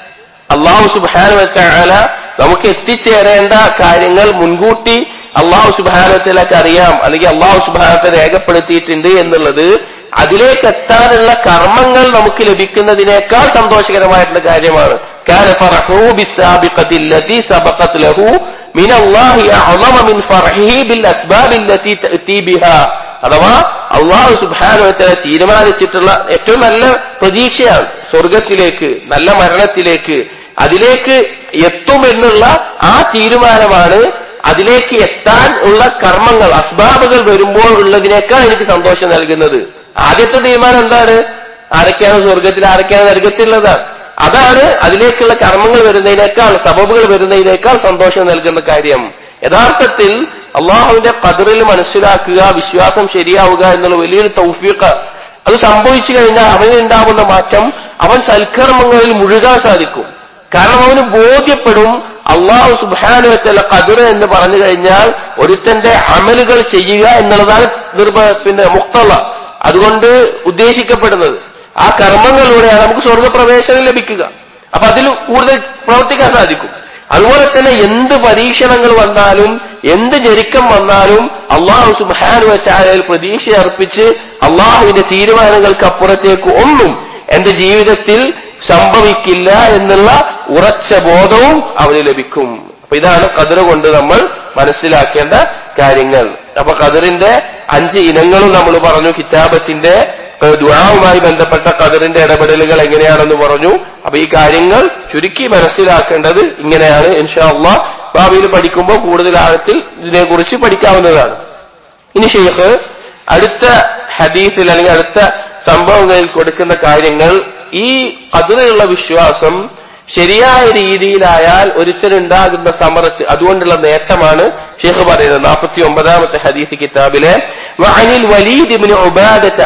അള്ളാഹു സുബാനുവല നമുക്ക് എത്തിച്ചേരേണ്ട കാര്യങ്ങൾ മുൻകൂട്ടി അള്ളാഹു സുബാനത്തിലേക്ക് അറിയാം അല്ലെങ്കിൽ അള്ളാഹു സുബാനത്തെ രേഖപ്പെടുത്തിയിട്ടുണ്ട് എന്നുള്ളത് അതിലേക്ക് എത്താനുള്ള കർമ്മങ്ങൾ നമുക്ക് ലഭിക്കുന്നതിനേക്കാൾ സന്തോഷകരമായിട്ടുള്ള കാര്യമാണ് كان فرحه بالسابقة التي سبقت له من الله أعظم من فرحه بالأسباب التي تأتي بها അഥവാ അള്ളാഹു സുബാനുവത്തല തീരുമാനിച്ചിട്ടുള്ള ഏറ്റവും നല്ല പ്രതീക്ഷയാണ് സ്വർഗത്തിലേക്ക് നല്ല മരണത്തിലേക്ക് അതിലേക്ക് എത്തുമെന്നുള്ള ആ തീരുമാനമാണ് അതിലേക്ക് എത്താൻ ഉള്ള കർമ്മങ്ങൾ അസ്ബാബുകൾ വരുമ്പോൾ ഉള്ളതിനേക്കാൾ എനിക്ക് സന്തോഷം നൽകുന്നത് ആദ്യത്തെ തീരുമാനം എന്താണ് ആരൊക്കെയാണ് സ്വർഗത്തിൽ ആരൊക്കെയാണ് നരകത്തിലുള്ളതാണ് അതാണ് അതിലേക്കുള്ള കർമ്മങ്ങൾ വരുന്നതിനേക്കാൾ സബബുകൾ വരുന്നതിനേക്കാൾ സന്തോഷം നൽകുന്ന കാര്യം യഥാർത്ഥത്തിൽ അള്ളാഹുവിന്റെ കതിറിൽ മനസ്സിലാക്കുക വിശ്വാസം ശരിയാവുക എന്നുള്ള വലിയൊരു തൗഫീഖ് അത് സംഭവിച്ചു കഴിഞ്ഞാൽ അവന് ഉണ്ടാവുന്ന മാറ്റം അവൻ സൽക്കർമ്മങ്ങളിൽ മുഴുകാൻ സാധിക്കും കാരണം അവന് ബോധ്യപ്പെടും അള്ളാഹു സുബാനുവത്തല്ല കതിർ എന്ന് പറഞ്ഞു കഴിഞ്ഞാൽ ഒരുത്തന്റെ അമലുകൾ ചെയ്യുക എന്നുള്ളതാണ് നിർബ പിന്നെ മുക്തള്ള അതുകൊണ്ട് ഉദ്ദേശിക്കപ്പെടുന്നത് ആ കർമ്മങ്ങളിലൂടെയാണ് നമുക്ക് സ്വർഗപ്രവേശനം ലഭിക്കുക അപ്പൊ അതിൽ കൂടുതൽ പ്രവർത്തിക്കാൻ സാധിക്കും അതുപോലെ തന്നെ എന്ത് പരീക്ഷണങ്ങൾ വന്നാലും എന്ത് ഞെരുക്കം വന്നാലും അള്ളാഹു സുബാനുവറ്റായാൽ പ്രതീക്ഷ അർപ്പിച്ച് അള്ളാഹുവിന്റെ തീരുമാനങ്ങൾക്ക് അപ്പുറത്തേക്ക് ഒന്നും എന്റെ ജീവിതത്തിൽ സംഭവിക്കില്ല എന്നുള്ള ഉറച്ച ബോധവും അവന് ലഭിക്കും അപ്പൊ ഇതാണ് കതിർ കൊണ്ട് നമ്മൾ മനസ്സിലാക്കേണ്ട കാര്യങ്ങൾ അപ്പൊ കതിറിന്റെ അഞ്ച് ഇനങ്ങളും നമ്മൾ പറഞ്ഞു കിതാബത്തിന്റെ ദുആവുമായി ബന്ധപ്പെട്ട കതിറിന്റെ ഇടപെടലുകൾ എങ്ങനെയാണെന്ന് പറഞ്ഞു അപ്പൊ ഈ കാര്യങ്ങൾ ചുരുക്കി മനസ്സിലാക്കേണ്ടത് ഇങ്ങനെയാണ് ഇൻഷാ അള്ളാഹ് ഭാവിയിൽ പഠിക്കുമ്പോൾ കൂടുതൽ ആഴത്തിൽ ഇതിനെക്കുറിച്ച് പഠിക്കാവുന്നതാണ് ഇനി ഷെയ്ഖ് അടുത്ത ഹദീസിൽ അല്ലെങ്കിൽ അടുത്ത സംഭവങ്ങളിൽ കൊടുക്കുന്ന കാര്യങ്ങൾ ഈ അതിലുള്ള വിശ്വാസം ശരിയായ രീതിയിലായാൽ ഒരുത്തനുണ്ടാകുന്ന സമരത്ത് അതുകൊണ്ടുള്ള നേട്ടമാണ് ഷെയ്ഖ് പറയുന്നത് നാൽപ്പത്തി ഒമ്പതാമത്തെ ഹദീസ് കിതാബിലെ വഅനിൽ വലീദ് ഇബ്നു ഉബാദത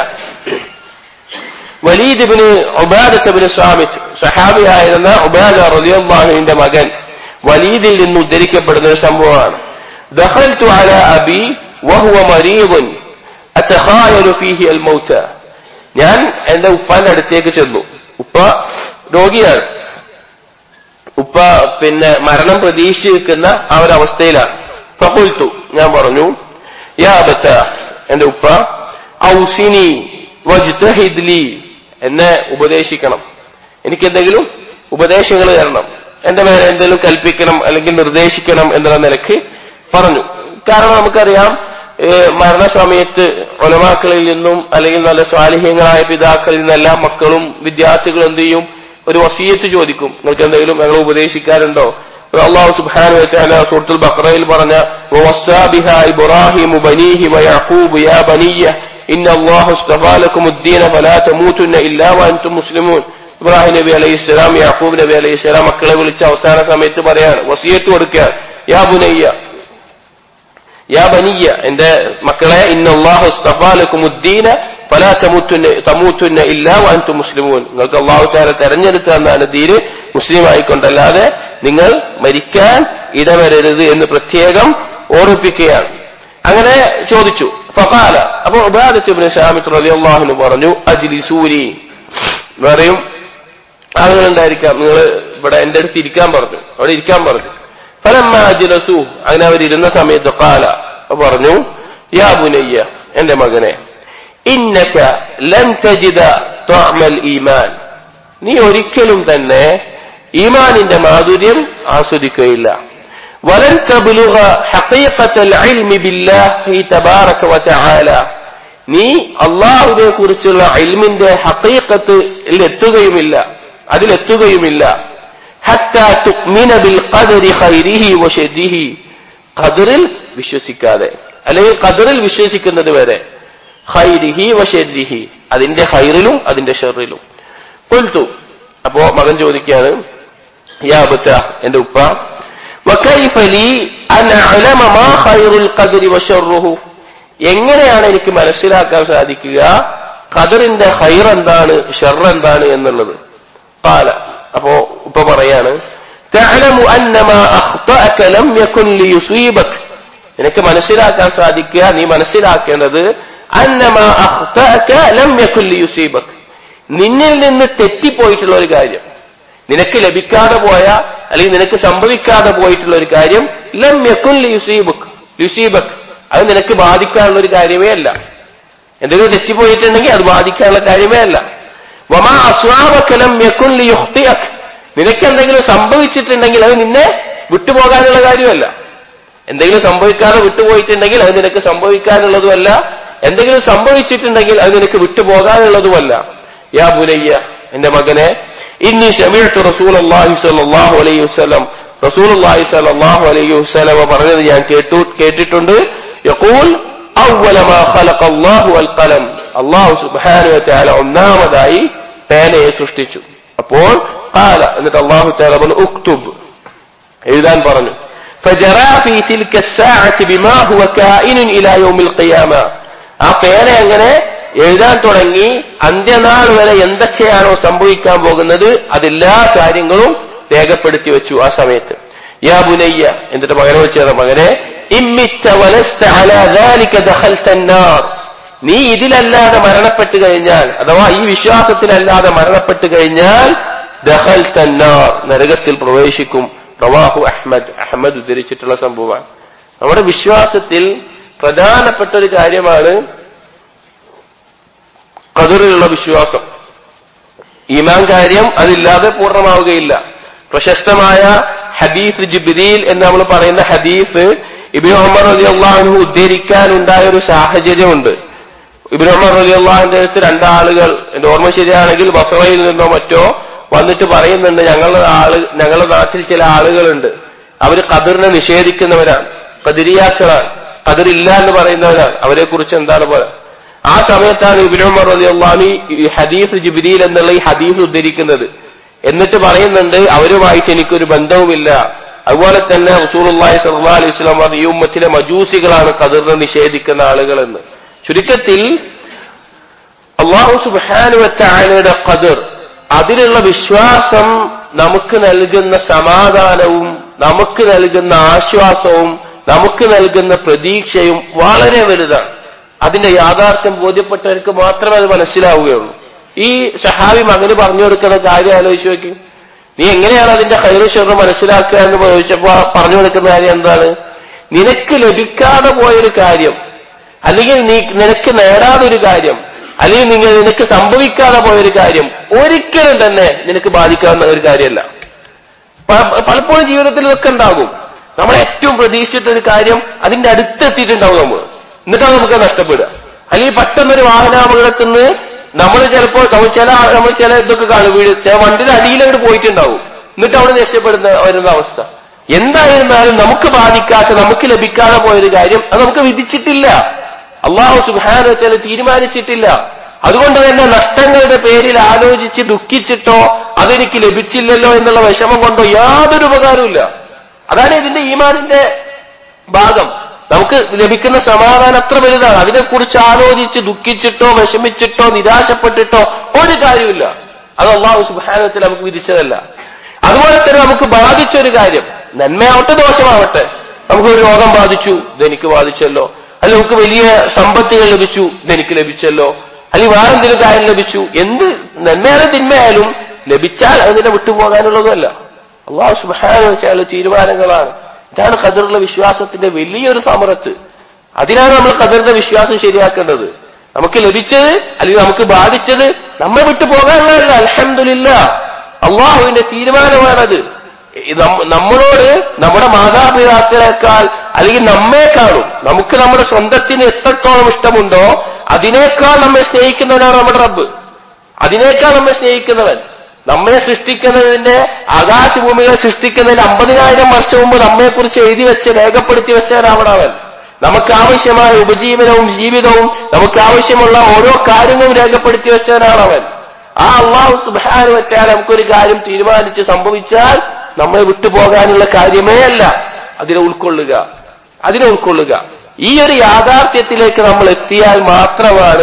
വലീദ് ഇബ്നു ഉബാദത ഇബ്നു സാമിത് സഹാബിയായിരുന്ന ഉബാദ റളിയല്ലാഹുവിന്റെ മകൻ വലീദിൽ നിന്ന് ഉദ്ധരിക്കപ്പെടുന്ന ഒരു സംഭവമാണ് ദഖൽതു അല അബി വഹുവ മരീദുൻ അതഖായലു ഫീഹി അൽ മൗത ഞാൻ എന്റെ ഉപ്പാന്റെ അടുത്തേക്ക് ചെന്നു ഉപ്പ രോഗിയാണ് ഉപ്പ പിന്നെ മരണം പ്രതീക്ഷിക്കുന്ന ആ ഒരു അവസ്ഥയിലാണ് ഫഖുൽത്തു ഞാൻ പറഞ്ഞു യാ അബത്ത എന്റെ ഉപ്പ ഔസിനി വജ്തഹിദ് ലി എന്നെ ഉപദേശിക്കണം എനിക്ക് എന്തെങ്കിലും ഉപദേശങ്ങൾ തരണം എന്റെ മേലെ എന്തെങ്കിലും കൽപ്പിക്കണം അല്ലെങ്കിൽ നിർദ്ദേശിക്കണം എന്നുള്ള നിലക്ക് പറഞ്ഞു കാരണം നമുക്കറിയാം മരണസമയത്ത് ഒലമാക്കളിൽ നിന്നും അല്ലെങ്കിൽ നല്ല സ്വാലിഹ്യങ്ങളായ പിതാക്കളിൽ നിന്നെല്ലാം മക്കളും വിദ്യാർത്ഥികളും എന്ത് ചെയ്യും ഒരു വസീയത്ത് ചോദിക്കും നിങ്ങൾക്ക് എന്തെങ്കിലും ഞങ്ങൾ ഉപദേശിക്കാറുണ്ടോ അള്ളാഹു സുബ്ഹാനഹു വതആല സൂറത്തുൽ ബഖറയിൽ പറഞ്ഞ വവസ്സാബിഹ ഇബ്രാഹിമു ബനീഹി വയഖൂബ് യാ ബനിയ്യ ഇന്ന അല്ലാഹു ഇസ്തഫാ ലക്കുമുദ്ദീന ഫലാ തമൂതുന്ന ഇല്ലാ വഅൻതും മുസ്ലിമൂൻ ഇബ്രാഹിം നബി അലൈഹി സ്വലാം യാക്കൂബ് നബി അലൈഹി സ്വലാം മക്കളെ വിളിച്ച അവസാന സമയത്ത് പറയാണ് വസീയത്ത് കൊടുക്കുകയാണ് യാ ബുനയ്യ യാ ബനിയ്യ എന്റെ മക്കളെ ഇന്നല്ലാഹു ഇസ്തഫാ ലക്കുമുദ്ദീന ഫലാ തമൂത്തുന്ന തമൂത്തുന്ന ഇല്ലാ വഅൻതും മുസ്ലിമൂൻ നിങ്ങൾക്ക് അള്ളാഹു താല തെരഞ്ഞെടുത്ത എന്നാണ് ദീന് മുസ്ലിം ആയിക്കൊണ്ടല്ലാതെ നിങ്ങൾ മരിക്കാൻ ഇടവരരുത് എന്ന് പ്രത്യേകം ഓർമ്മിപ്പിക്കുകയാണ് അങ്ങനെ ചോദിച്ചു ഫഖാല അപ്പൊ ഉബാദത്തുബ്നു ഷാമിത്ത് റളിയല്ലാഹു പറഞ്ഞു അജ്ലിസൂരി വേറെയും ആളുകൾ ഉണ്ടായിരിക്കാം നിങ്ങൾ ഇവിടെ എന്റെ അടുത്ത് ഇരിക്കാൻ പറഞ്ഞു അവിടെ ഇരിക്കാൻ പറഞ്ഞു ഫലമ്മ അജ്ലസു അങ്ങനെ അവരിരുന്ന സമയത്ത് കാല പറഞ്ഞു യാ ബുനയ്യ എന്റെ മകനെ ഇന്നക ലൻ തജിദ ത്വഅമൽ ഈമാൻ നീ ഒരിക്കലും തന്നെ ഈമാനിന്റെ മാധുര്യം ആസ്വദിക്കുകയില്ല വലൻ തബ്ലുഗ ഹഖീഖത്തൽ ഇൽമി ബില്ലാഹി തബാറക വതആല നീ അള്ളാഹുവിനെ കുറിച്ചുള്ള ഇൽമിന്റെ ഹഖീഖത്തിൽ എത്തുകയുമില്ല അതിലെത്തുകയുമില്ല ഹത്താ തുക്മിന ബിൽ ഖദരി ഖൈരിഹി വശരിഹി ഖദറിൽ വിശ്വസിക്കാതെ അല്ലെങ്കിൽ ഖദറിൽ വിശ്വസിക്കുന്നത് വരെ ഖൈരിഹി വശരിഹി അതിന്റെ ഖൈറിലും അതിന്റെ ഷെറിലും കൊൽത്തു അപ്പോ മകൻ ചോദിക്കുകയാണ് യാ ബത്ത എന്റെ ഉപ്പ وكيف لي أن أعلم ما خير القدر وشره എങ്ങനെയാണ് എനിക്ക് മനസ്സിലാക്കാൻ സാധിക്കുക ഖദറിന്റെ ഖൈർ എന്താണ് ഷെർ എന്താണ് എന്നുള്ളത് قال അപ്പോ ഉപ്പ പറയാണ് تعلم أن ما أخطأك لم يكن ليصيبك നിനക്ക് മനസ്സിലാക്കാൻ സാധിക്കുക നീ മനസ്സിലാക്കേണ്ടത് അന്നമാ അഖ്തഅക ലം യകുൻ ലിയുസീബക് നിന്നിൽ നിന്ന് തെറ്റിപ്പോയിട്ടുള്ള ഒരു കാര്യം നിനക്ക് ലഭിക്കാതെ പോയ അല്ലെങ്കിൽ നിനക്ക് സംഭവിക്കാതെ പോയിട്ടുള്ള ഒരു കാര്യം ലം യക്കുൻ യുസീബുക്ക് യുസീബക് അത് നിനക്ക് ബാധിക്കാനുള്ള ഒരു കാര്യമേ അല്ല എന്തെങ്കിലും തെറ്റിപ്പോയിട്ടുണ്ടെങ്കിൽ അത് ബാധിക്കാനുള്ള കാര്യമേ അല്ല വമാ അസ്വാബക്കലം യക്കുൻ ലിയുഖ്തിയക് നിനക്ക് എന്തെങ്കിലും സംഭവിച്ചിട്ടുണ്ടെങ്കിൽ അത് നിന്നെ വിട്ടുപോകാനുള്ള കാര്യമല്ല എന്തെങ്കിലും സംഭവിക്കാതെ വിട്ടുപോയിട്ടുണ്ടെങ്കിൽ അത് നിനക്ക് സംഭവിക്കാനുള്ളതുമല്ല എന്തെങ്കിലും സംഭവിച്ചിട്ടുണ്ടെങ്കിൽ അത് നിനക്ക് വിട്ടുപോകാനുള്ളതുമല്ല യാ ബുലയ്യ എന്റെ മകനെ ഇന്നി ഷമീഅത്തു റസൂൽ അള്ളാഹി സല്ലല്ലാഹു അലൈഹി വസല്ലം റസൂൽ അള്ളാഹി സല്ലല്ലാഹു അലൈഹി വസല്ലം പറഞ്ഞത് ഞാൻ കേട്ടു കേട്ടിട്ടുണ്ട് യഖൂൽ അവ്വല മാ ഖലഖ അല്ലാഹു അൽ ഖലം അല്ലാഹു സുബ്ഹാനഹു വ തആല ഒന്നാമതായി പേനയെ സൃഷ്ടിച്ചു അപ്പോൾ ഖാല എന്നിട്ട് അല്ലാഹു തആല പറഞ്ഞു ഉക്തുബ് എഴുതാൻ പറഞ്ഞു فجرى في تلك الساعة بما هو كائن إلى يوم القيامة ആ പേന അങ്ങനെ എഴുതാൻ തുടങ്ങി അന്ത്യനാൾ വരെ എന്തൊക്കെയാണോ സംഭവിക്കാൻ പോകുന്നത് അതെല്ലാ കാര്യങ്ങളും രേഖപ്പെടുത്തി വെച്ചു ആ സമയത്ത് യാ ബുനയ്യ എന്നിട്ട് മകനെ വെച്ചാണ് മകനെ ഇമ്മിത്ത വലസ്ത അലാ ذلك دخلت النار നീ ഇതിലല്ലാതെ മരണപ്പെട്ടു കഴിഞ്ഞാൽ അഥവാ ഈ വിശ്വാസത്തിലല്ലാതെ മരണപ്പെട്ടു കഴിഞ്ഞാൽ ദഹൽ തന്നാർ നരകത്തിൽ പ്രവേശിക്കും റവാഹു അഹ്മദ് അഹമ്മദ് ഉദ്ധരിച്ചിട്ടുള്ള സംഭവമാണ് നമ്മുടെ വിശ്വാസത്തിൽ പ്രധാനപ്പെട്ട ഒരു കാര്യമാണ് കതിറിലുള്ള വിശ്വാസം ഈമാൻ കാര്യം അതില്ലാതെ പൂർണ്ണമാവുകയില്ല പ്രശസ്തമായ ഹദീഫ് ജിബ്രീൽ എന്ന് നമ്മൾ പറയുന്ന ഹദീഫ് ഇബിൻ ഉമർ അലി അള്ളാഹു ഉദ്ധരിക്കാനുണ്ടായ ഒരു സാഹചര്യമുണ്ട് ഇബിൻ ഉമർ അലി അള്ളാഹിന്റെ അടുത്ത് രണ്ടാളുകൾ എന്റെ ഓർമ്മ ശരിയാണെങ്കിൽ ബസറയിൽ നിന്നോ മറ്റോ വന്നിട്ട് പറയുന്നുണ്ട് ഞങ്ങളുടെ ആള് ഞങ്ങളുടെ നാട്ടിൽ ചില ആളുകളുണ്ട് അവര് ഖദറിനെ നിഷേധിക്കുന്നവരാണ് കതിരിയാക്കളാണ് ഖദറില്ല എന്ന് പറയുന്നവരാണ് അവരെ കുറിച്ച് എന്താണ് പോലെ ആ സമയത്താണ് ഇബിൻ ഉമർ അലി അള്ളാഹി ഈ ഹദീഫ് ജിബ്രീൽ എന്നുള്ള ഈ ഹദീഫ് ഉദ്ധരിക്കുന്നത് എന്നിട്ട് പറയുന്നുണ്ട് അവരുമായിട്ട് എനിക്കൊരു ബന്ധവുമില്ല അതുപോലെ തന്നെ റസൂലുള്ളാഹി സ്വല്ലല്ലാഹു അലൈഹി വസല്ലം പറഞ്ഞു ഈ ഉമ്മത്തിലെ മജൂസികളാണ് ഖദറിനെ നിഷേധിക്കുന്ന ആളുകളെന്ന് ചുരുക്കത്തിൽ അള്ളാഹു സുബാനുവറ്റാലയുടെ ഖദർ അതിലുള്ള വിശ്വാസം നമുക്ക് നൽകുന്ന സമാധാനവും നമുക്ക് നൽകുന്ന ആശ്വാസവും നമുക്ക് നൽകുന്ന പ്രതീക്ഷയും വളരെ വലുതാണ് അതിന്റെ യാഥാർത്ഥ്യം ബോധ്യപ്പെട്ടവർക്ക് മാത്രമേ അത് മനസ്സിലാവുകയുള്ളൂ ഈ സഹാബി മകന് പറഞ്ഞു കൊടുക്കുന്ന കാര്യം ആലോചിച്ച് നോക്കി നീ എങ്ങനെയാണ് അതിന്റെ ഹൈറുഷെറ് മനസ്സിലാക്കുക എന്ന് ചോദിച്ചപ്പോ പറഞ്ഞു കൊടുക്കുന്ന കാര്യം എന്താണ് നിനക്ക് ലഭിക്കാതെ പോയൊരു കാര്യം അല്ലെങ്കിൽ നീ നിനക്ക് നേടാതെ ഒരു കാര്യം അല്ലെങ്കിൽ നിങ്ങൾ നിനക്ക് സംഭവിക്കാതെ പോയൊരു കാര്യം ഒരിക്കലും തന്നെ നിനക്ക് ബാധിക്കാവുന്ന ഒരു കാര്യമല്ല പ- പലപ്പോഴും ജീവിതത്തിൽ ഇതൊക്കെ ഉണ്ടാകും നമ്മൾ ഏറ്റവും പ്രതീക്ഷിച്ചിട്ട ഒരു കാര്യം അതിന്റെ അടുത്തെത്തിയിട്ടുണ്ടാവും നമ്മൾ എന്നിട്ടാണ് നമുക്ക് അത് നഷ്ടപ്പെടുക അല്ലെങ്കിൽ പെട്ടെന്നൊരു വാഹനാപകടത്തിൽ നിന്ന് നമ്മൾ ചിലപ്പോൾ നമ്മൾ ചില ആ- നമ്മൾ ചില ഇതൊക്കെ കാണും വീട് ചില വണ്ടിയുടെ അടിയിലങ്ങോട്ട് പോയിട്ടുണ്ടാവും എന്നിട്ട് അവിടെ രക്ഷപ്പെടുന്ന വരുന്ന അവസ്ഥ എന്തായിരുന്നാലും നമുക്ക് ബാധിക്കാത്ത നമുക്ക് ലഭിക്കാതെ പോയൊരു കാര്യം അത് നമുക്ക് വിധിച്ചിട്ടില്ല അള്ളാഹു സുബാനത്തിൽ തീരുമാനിച്ചിട്ടില്ല അതുകൊണ്ട് തന്നെ നഷ്ടങ്ങളുടെ പേരിൽ ആലോചിച്ച് ദുഃഖിച്ചിട്ടോ അതെനിക്ക് ലഭിച്ചില്ലല്ലോ എന്നുള്ള വിഷമം കൊണ്ടോ യാതൊരു ഉപകാരമില്ല അതാണ് ഇതിന്റെ ഈമാനിന്റെ ഭാഗം നമുക്ക് ലഭിക്കുന്ന സമാധാനം അത്ര വലുതാണ് അതിനെക്കുറിച്ച് ആലോചിച്ച് ദുഃഖിച്ചിട്ടോ വിഷമിച്ചിട്ടോ നിരാശപ്പെട്ടിട്ടോ ഒരു കാര്യമില്ല അത് അള്ളാഹു സുബാനത്തിൽ നമുക്ക് വിധിച്ചതല്ല അതുപോലെ തന്നെ നമുക്ക് ബാധിച്ച ഒരു കാര്യം നന്മയാവട്ടെ ദോഷമാവട്ടെ നമുക്ക് ഒരു രോഗം ബാധിച്ചു ഇതെനിക്ക് ബാധിച്ചല്ലോ അല്ലെങ്കിൽ നമുക്ക് വലിയ സമ്പത്തുകൾ ലഭിച്ചു ഇതെനിക്ക് ലഭിച്ചല്ലോ അല്ലെങ്കിൽ വേറെന്തെങ്കിലും കാര്യം ലഭിച്ചു എന്ത് നന്മയായാലും തിന്മയായാലും ലഭിച്ചാൽ അതിനെ വിട്ടുപോകാനുള്ളതുമല്ല അള്ളാഹു സുബാന വെച്ചാൽ തീരുമാനങ്ങളാണ് ഇതാണ് ഖദറിലെ വിശ്വാസത്തിന്റെ വലിയൊരു സമരത്ത് അതിനാണ് നമ്മൾ ഖദറിന്റെ വിശ്വാസം ശരിയാക്കേണ്ടത് നമുക്ക് ലഭിച്ചത് അല്ലെങ്കിൽ നമുക്ക് ബാധിച്ചത് നമ്മെ വിട്ടു പോകാനുള്ളതല്ല അലഹമില്ല അള്ളാഹുവിന്റെ തീരുമാനമാണത് ഈ നമ്മ- നമ്മളോട് നമ്മുടെ മാതാപിതാക്കളെക്കാൾ അല്ലെങ്കിൽ നമ്മെക്കാളും നമുക്ക് നമ്മുടെ സ്വന്തത്തിന് എത്രത്തോളം ഇഷ്ടമുണ്ടോ അതിനേക്കാൾ നമ്മെ സ്നേഹിക്കുന്നവനാണ് നമ്മുടെ റബ്ബ് അതിനേക്കാൾ നമ്മെ സ്നേഹിക്കുന്നവൻ നമ്മെ സൃഷ്ടിക്കുന്നതിന്റെ ആകാശഭൂമികളെ സൃഷ്ടിക്കുന്നതിന് അമ്പതിനായിരം വർഷം മുമ്പ് നമ്മെക്കുറിച്ച് എഴുതി വെച്ച് രേഖപ്പെടുത്തി വെച്ചവരാവണം അവൻ നമുക്ക് ആവശ്യമായ ഉപജീവനവും ജീവിതവും നമുക്ക് ആവശ്യമുള്ള ഓരോ കാര്യങ്ങളും രേഖപ്പെടുത്തി വെച്ചവനാണ് അവൻ ആ അള്ളാഹു സുബാനു വെച്ചാൽ നമുക്കൊരു കാര്യം തീരുമാനിച്ച് സംഭവിച്ചാൽ നമ്മളെ വിട്ടുപോകാനുള്ള കാര്യമേ അല്ല അതിനെ ഉൾക്കൊള്ളുക അതിനെ ഉൾക്കൊള്ളുക ഈ ഒരു യാഥാർത്ഥ്യത്തിലേക്ക് നമ്മൾ എത്തിയാൽ മാത്രമാണ്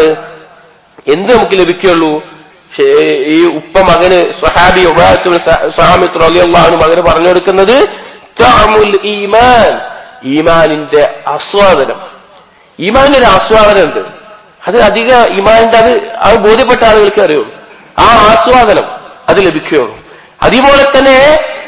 എന്ത് നമുക്ക് ലഭിക്കുള്ളൂ ഷേ- ഈ ഉപ്പ മകന് സ്വഹാബി സാമിത്ത് റളിയല്ലാഹു മകന് പറഞ്ഞു കൊടുക്കുന്നത് തഅമുൽ ഈമാൻ ഈമാനിന്റെ ആസ്വാദനം ഈമാനിന്റെ ഒരു ആസ്വാദനം ഉണ്ട് അത് അധിക ഈമാനിന്റെ അത് അത് ബോധ്യപ്പെട്ട ആളുകൾക്ക് അറിയുള്ളൂ ആ ആസ്വാദനം അത് ലഭിക്കുകയുള്ളൂ അതുപോലെ തന്നെ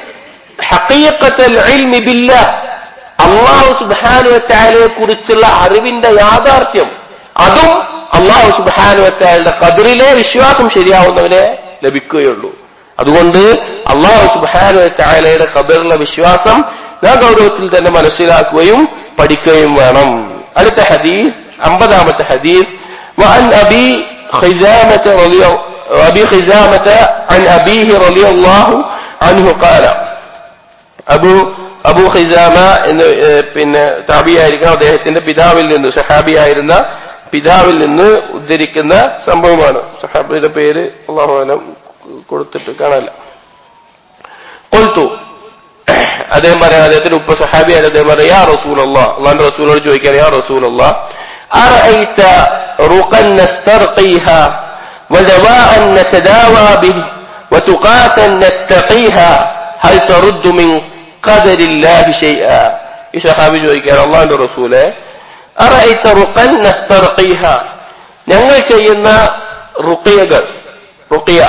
ഹഖീഖത്തൽ ഇൽമി ബില്ലാഹ് അള്ളാഹു സുബാനുവറ്റാലയെ കുറിച്ചുള്ള അറിവിന്റെ യാഥാർത്ഥ്യം അതും അള്ളാഹു സുബാനുവറ്റാലയുടെ കതിറിലെ വിശ്വാസം ശരിയാവുന്നവനെ ലഭിക്കുകയുള്ളൂ അതുകൊണ്ട് അള്ളാഹു സുബാനുവറ്റാലയുടെ കബറിലെ വിശ്വാസം നാ ഗൗരവത്തിൽ തന്നെ മനസ്സിലാക്കുകയും പഠിക്കുകയും വേണം അടുത്ത ഹദീസ് അമ്പതാമത്തെ ഹദീസ് وعن أبي خزامة رضي أبي خزامة عن أبيه رضي الله عنه قال അബു അബു ഖിസാമ എന്ന് ഏഹ്, പിന്നെ താബിയായിരിക്കണം അദ്ദേഹത്തിന്റെ പിതാവിൽ നിന്ന് സഹാബിയായിരുന്ന പിതാവിൽ നിന്ന് ഉദ്ധരിക്കുന്ന സംഭവമാണ് സഹാബിയുടെ പേര് അള്ളാഹുലം കൊടുത്തിട്ട് കാണാനില്ല കൊൽത്തു അദ്ദേഹം പറയാം അദ്ദേഹത്തിന്റെ ഉപ്പ സഹാബിയാണ് അദ്ദേഹം പറയാം യാ റസൂൽ അള്ളാഹ് അള്ളാന്റെ റസൂലോട് ചോദിക്കാൻ യാ റസൂൽ അള്ളാഹ് أرأيت رقا نسترقيها ودواء نتداوى به وتقاتا نتقيها هل ترد من قدر الله شيئا ഈ സഹാബി ചോദിക്കുകയാണ് അള്ളാഹുന്റെ റസൂലെ അറൈത്ത റുഖൻ നസ്തർഖീഹ ഞങ്ങൾ ചെയ്യുന്ന റുഖിയകൾ റുഖിയ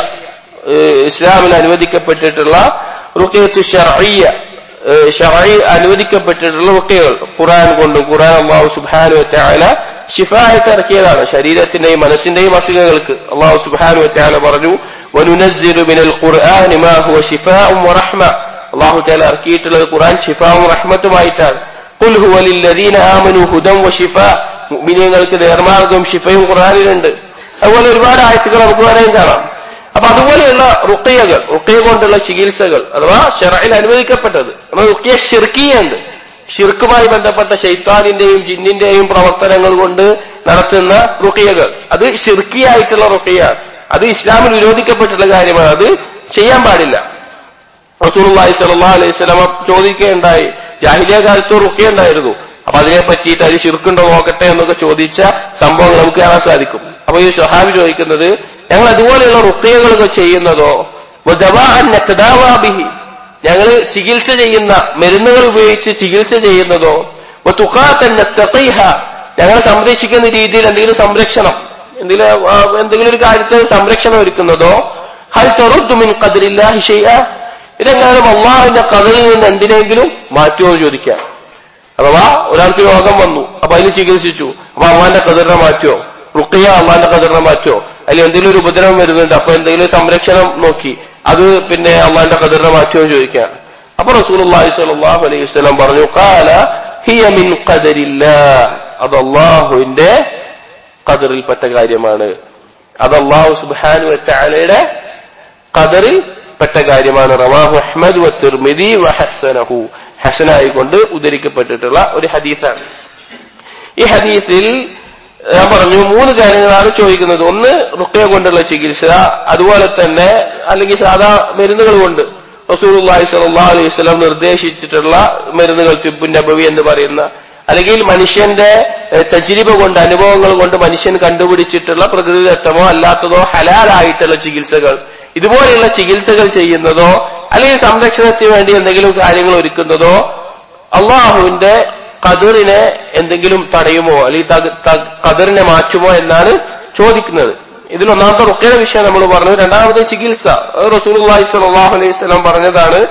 ഏഹ് ഇസ്ലാമിൽ അനുവദിക്കപ്പെട്ടിട്ടുള്ള റുഖിയത്ത് ഷർഈയ ഏഹ് ഷർഈ അനുവദിക്കപ്പെട്ടിട്ടുള്ള റുഖിയകൾ ഖുർആൻ കൊണ്ടും ഖുർആൻ അള്ളാഹു സുബ്ഹാനഹു വതആല ഷിഫായിട്ട് ഇറക്കിയതാണ് ശരീരത്തിന്റെയും മനസ്സിന്റെയും അസുഖങ്ങൾക്ക് അള്ളാഹു സുബ്ഹാനഹു വതആല പറഞ്ഞു വനുനസ്സിലു മിനൽ ഖുർആനി മാ ഹുവ ശിഫാഉം വറഹ്മ അള്ളാഹു തആല ഇറക്കിയിട്ടുള്ളത് ഖുർആൻ ഷിഫാവും റഹ്മത്തുമായിട്ടാണ് ഖുൽ ഹുവ ലില്ലദീന ആമനു ഹുദൻ വശിഫാ മുഅ്മിനീങ്ങൾക്ക് നേർമാർഗവും ഷിഫയും ഖുർആനിലുണ്ട് അതുപോലെ ഒരുപാട് ആയത്തുകൾ നമുക്ക് വേറെയും കാണാം അപ്പൊ അതുപോലെയുള്ള റുക്കിയകൾ റുക്കിയ കൊണ്ടുള്ള ചികിത്സകൾ അഥവാ ഷെറയിൽ അനുവദിക്കപ്പെട്ടത് നമ്മൾ റുക്കിയ ഷിർക്കിയുണ്ട് ഷിർക്കുമായി ബന്ധപ്പെട്ട ഷെയ്ത്താനിന്റെയും ജിന്നിന്റെയും പ്രവർത്തനങ്ങൾ കൊണ്ട് നടത്തുന്ന റുക്കിയകൾ അത് ഷിർക്കിയായിട്ടുള്ള റുക്കിയാണ് അത് ഇസ്ലാമിൽ വിരോധിക്കപ്പെട്ടുള്ള കാര്യമാണ് അത് ചെയ്യാൻ പാടില്ല റസൂലുള്ളാഹി സ്വല്ലല്ലാഹു അലൈഹി വസല്ലമ ചോദിക്കുകയുണ്ടായി ജാഹിലിയ കാലത്ത് റുക്കിയ ഉണ്ടായിരുന്നു അപ്പൊ അതിനെ പറ്റിയിട്ട് അത് ശിർക്കുണ്ടോ നോക്കട്ടെ എന്നൊക്കെ ചോദിച്ച സംഭവങ്ങൾ നമുക്ക് കാണാൻ സാധിക്കും അപ്പൊ ഈ ഷഹാബി ചോദിക്കുന്നത് ഞങ്ങൾ അതുപോലെയുള്ള റുക്കിയകളൊക്കെ ചെയ്യുന്നതോ വദവാഅൻ നതദാവാ ബിഹി ഞങ്ങൾ ചികിത്സ ചെയ്യുന്ന മരുന്നുകൾ ഉപയോഗിച്ച് ചികിത്സ ചെയ്യുന്നതോ വതുഖാതൻ നത്തഖീഹ ഞങ്ങൾ സംരക്ഷിക്കുന്ന രീതിയിൽ എന്തെങ്കിലും സംരക്ഷണം എന്തെങ്കിലും ആ, എന്തെങ്കിലും ഒരു കാര്യത്തിൽ സംരക്ഷണം ഒരുക്കുന്നതോ ഹൽ തറുദ്ദു മിൻ ഖദ്രില്ലാഹി ഷൈഅ ഇതെങ്ങാനും അള്ളാഹുവിന്റെ കഥയിൽ നിന്ന് എന്തിനെങ്കിലും മാറ്റുമോ എന്ന് ചോദിക്കാം അഥവാ ഒരാൾക്ക് രോഗം വന്നു അപ്പൊ അതിന് ചികിത്സിച്ചു അപ്പൊ അള്ളാന്റെ കതിറിനെ മാറ്റുമോ റുക്കിയ അള്ളാന്റെ കതിറിനെ മാറ്റുമോ അതിൽ എന്തെങ്കിലും ഒരു ഉപദ്രവം വരുന്നുണ്ട് അപ്പൊ എന്തെങ്കിലും സംരക്ഷണം നോക്കി അത് പിന്നെ അള്ളാന്റെ കതിറിനെ മാറ്റുമോ എന്ന് ചോദിക്കാം അപ്പൊ റസൂലുള്ളാഹി സ്വല്ലല്ലാഹു അലൈഹി വസല്ലം പറഞ്ഞു ഖാല ഹിയ മിൻ ഖദരില്ലാ അത് അള്ളാഹുവിന്റെ ഖദറിൽപ്പെട്ട കാര്യമാണ് അത് അള്ളാഹു സുബ്ഹാനഹു വതആലയുടെ ഖദറിൽ പെട്ട കാര്യമാണ് റവാഹു അഹ്മദ് വ തിർമിദി വ ഹസനഹു ഹസനായി കൊണ്ട് ഉദ്ധരിക്കപ്പെട്ടിട്ടുള്ള ഒരു ഹദീസാണ് ഈ ഹദീസിൽ ഞാൻ പറഞ്ഞു മൂന്ന് കാര്യങ്ങളാണ് ചോദിക്കുന്നത് ഒന്ന് റുക്കയ കൊണ്ടുള്ള ചികിത്സ അതുപോലെ തന്നെ അല്ലെങ്കിൽ സാധാ മരുന്നുകൾ കൊണ്ട് റസൂലുള്ളാഹി സ്വല്ലല്ലാഹു അലൈഹി വസല്ലം നിർദ്ദേശിച്ചിട്ടുള്ള മരുന്നുകൾ തിബുൻ നബവി എന്ന് പറയുന്ന അല്ലെങ്കിൽ മനുഷ്യന്റെ ഏഹ്, തജ്രിബ കൊണ്ട് അനുഭവങ്ങൾ കൊണ്ട് മനുഷ്യൻ കണ്ടുപിടിച്ചിട്ടുള്ള പ്രകൃതിദത്തമോ അല്ലാത്തതോ ഹലാലായിട്ടുള്ള ചികിത്സകൾ ഇതുപോലെയുള്ള ചികിത്സകൾ ചെയ്യുന്നതോ അല്ലെങ്കിൽ സംരക്ഷണത്തിന് വേണ്ടി എന്തെങ്കിലും കാര്യങ്ങൾ ഒരുക്കുന്നതോ അള്ളാഹുവിന്റെ കതിറിനെ എന്തെങ്കിലും തടയുമോ അല്ലെങ്കിൽ തക- ത- കതിറിനെ മാറ്റുമോ എന്നാണ് ചോദിക്കുന്നത് ഇതിൽ ഒന്നാമത്തെ റുക്കയുടെ വിഷയം നമ്മൾ പറഞ്ഞു രണ്ടാമത്തെ ചികിത്സ അത് റസൂലുള്ളാഹി സ്വല്ലല്ലാഹു അലൈഹി വസല്ലം പറഞ്ഞതാണ്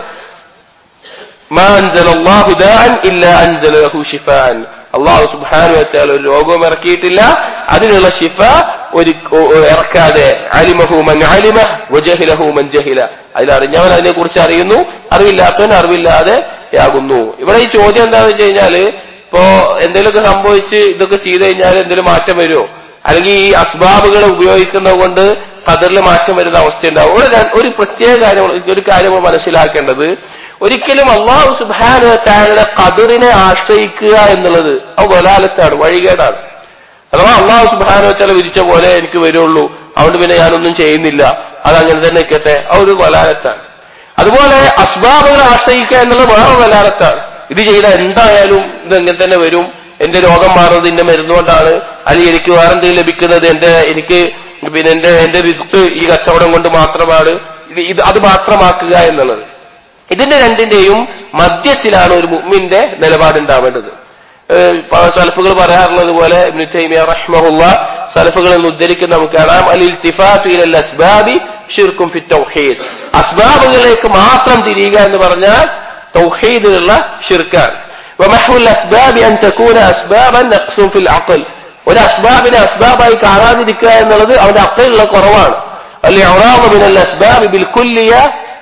മാ അൻസലല്ലാഹു ദാഅൻ ഇല്ലാ അൻസല ലഹു ശിഫാൻ അള്ളാഹു സുബ്ഹാനഹു വതആല ഒരു രോഗവും ഇറക്കിയിട്ടില്ല അതിനുള്ള ശിഫ ഒരു ഒ- ഇറക്കാതെ അലിമഹു മൻ അലിമ വജഹിലഹു മൻ ജഹില അതിൽ അറിഞ്ഞവൻ അതിനെ കുറിച്ച് അറിയുന്നു അറിവില്ലാത്തവൻ അറിവില്ലാതെ യാകുന്നു ഇവിടെ ഈ ചോദ്യം എന്താണെന്ന് വെച്ച് കഴിഞ്ഞാല് ഇപ്പോ എന്തെങ്കിലുമൊക്കെ സംഭവിച്ച് ഇതൊക്കെ ചെയ്തു കഴിഞ്ഞാൽ എന്തെങ്കിലും മാറ്റം വരുമോ അല്ലെങ്കിൽ ഈ അസ്ബാബുകൾ ഉപയോഗിക്കുന്നത് കൊണ്ട് കതറിൽ മാറ്റം വരുന്ന അവസ്ഥയുണ്ടാവും ഇവിടെ ര- ഒരു പ്രത്യേക കാര്യം ഒരു കാര്യം നമ്മൾ മനസ്സിലാക്കേണ്ടത് ഒരിക്കലും അള്ളാഹു സുബാന താരുടെ കതിറിനെ ആശ്രയിക്കുക എന്നുള്ളത് അത് വലാലത്താണ് വഴികേടാണ് അഥവാ അള്ളാഹു സുബാനോത്തല വിരിച്ച പോലെ എനിക്ക് വരുള്ളൂ അതുകൊണ്ട് പിന്നെ ഞാനൊന്നും ചെയ്യുന്നില്ല അത് അങ്ങനെ തന്നെ നിൽക്കട്ടെ ആ ഒരു വലാലത്താണ് അതുപോലെ അസ്ബാബുകളെ ആശ്രയിക്കുക എന്നുള്ളത് വേറെ വലാലത്താണ് ഇത് ചെയ്താൽ എന്തായാലും ഇത് എങ്ങനെ തന്നെ വരും എന്റെ രോഗം മാറുന്നത് എന്റെ മരുന്നുകൊണ്ടാണ് അല്ലെങ്കിൽ എനിക്ക് വേറെ എന്തെങ്കിലും ലഭിക്കുന്നത് എന്റെ എനിക്ക് പിന്നെ എന്റെ എന്റെ റിസ്ക് ഈ കച്ചവടം കൊണ്ട് മാത്രമാണ് ഇത് ഇത് അത് മാത്രമാക്കുക എന്നുള്ളത് ഇതിന്റെ രണ്ടിന്റെയും മധ്യത്തിലാണ് ഒരു മുഅ്മിന്റെ നിലപാടുണ്ടാവേണ്ടത് ഏഹ് പ- സലഫുകൾ പറയാറുള്ളത് പോലെ ഇബ്നു തൈമിയ റഹ്മഹുള്ള സലഫുകളിൽ നിന്ന് ഉദ്ധരിക്കുന്ന നമുക്ക് കാണാം അൽ ഇൽത്തിഫാത്തു ഇലൽ അസ്ബാബി ഷിർക്കും ഫി തൗഹീദ് അസ്ബാബുകളിലേക്ക് മാത്രം തിരിയുക എന്ന് പറഞ്ഞാൽ തൗഹീദിലുള്ള ഷിർക്കാണ് ومحو الأسباب أن تكون أسبابا نقص في العقل ഒരു അസ്ബാബിനെ അസ്ബാബായി കാണാതിരിക്കുക എന്നുള്ളത് അവന്റെ അക്കയിലുള്ള കുറവാണ് അല്ലെ ഔറാമിനൽ അസ്ബാബ് ബിൽക്കുല്ലിയ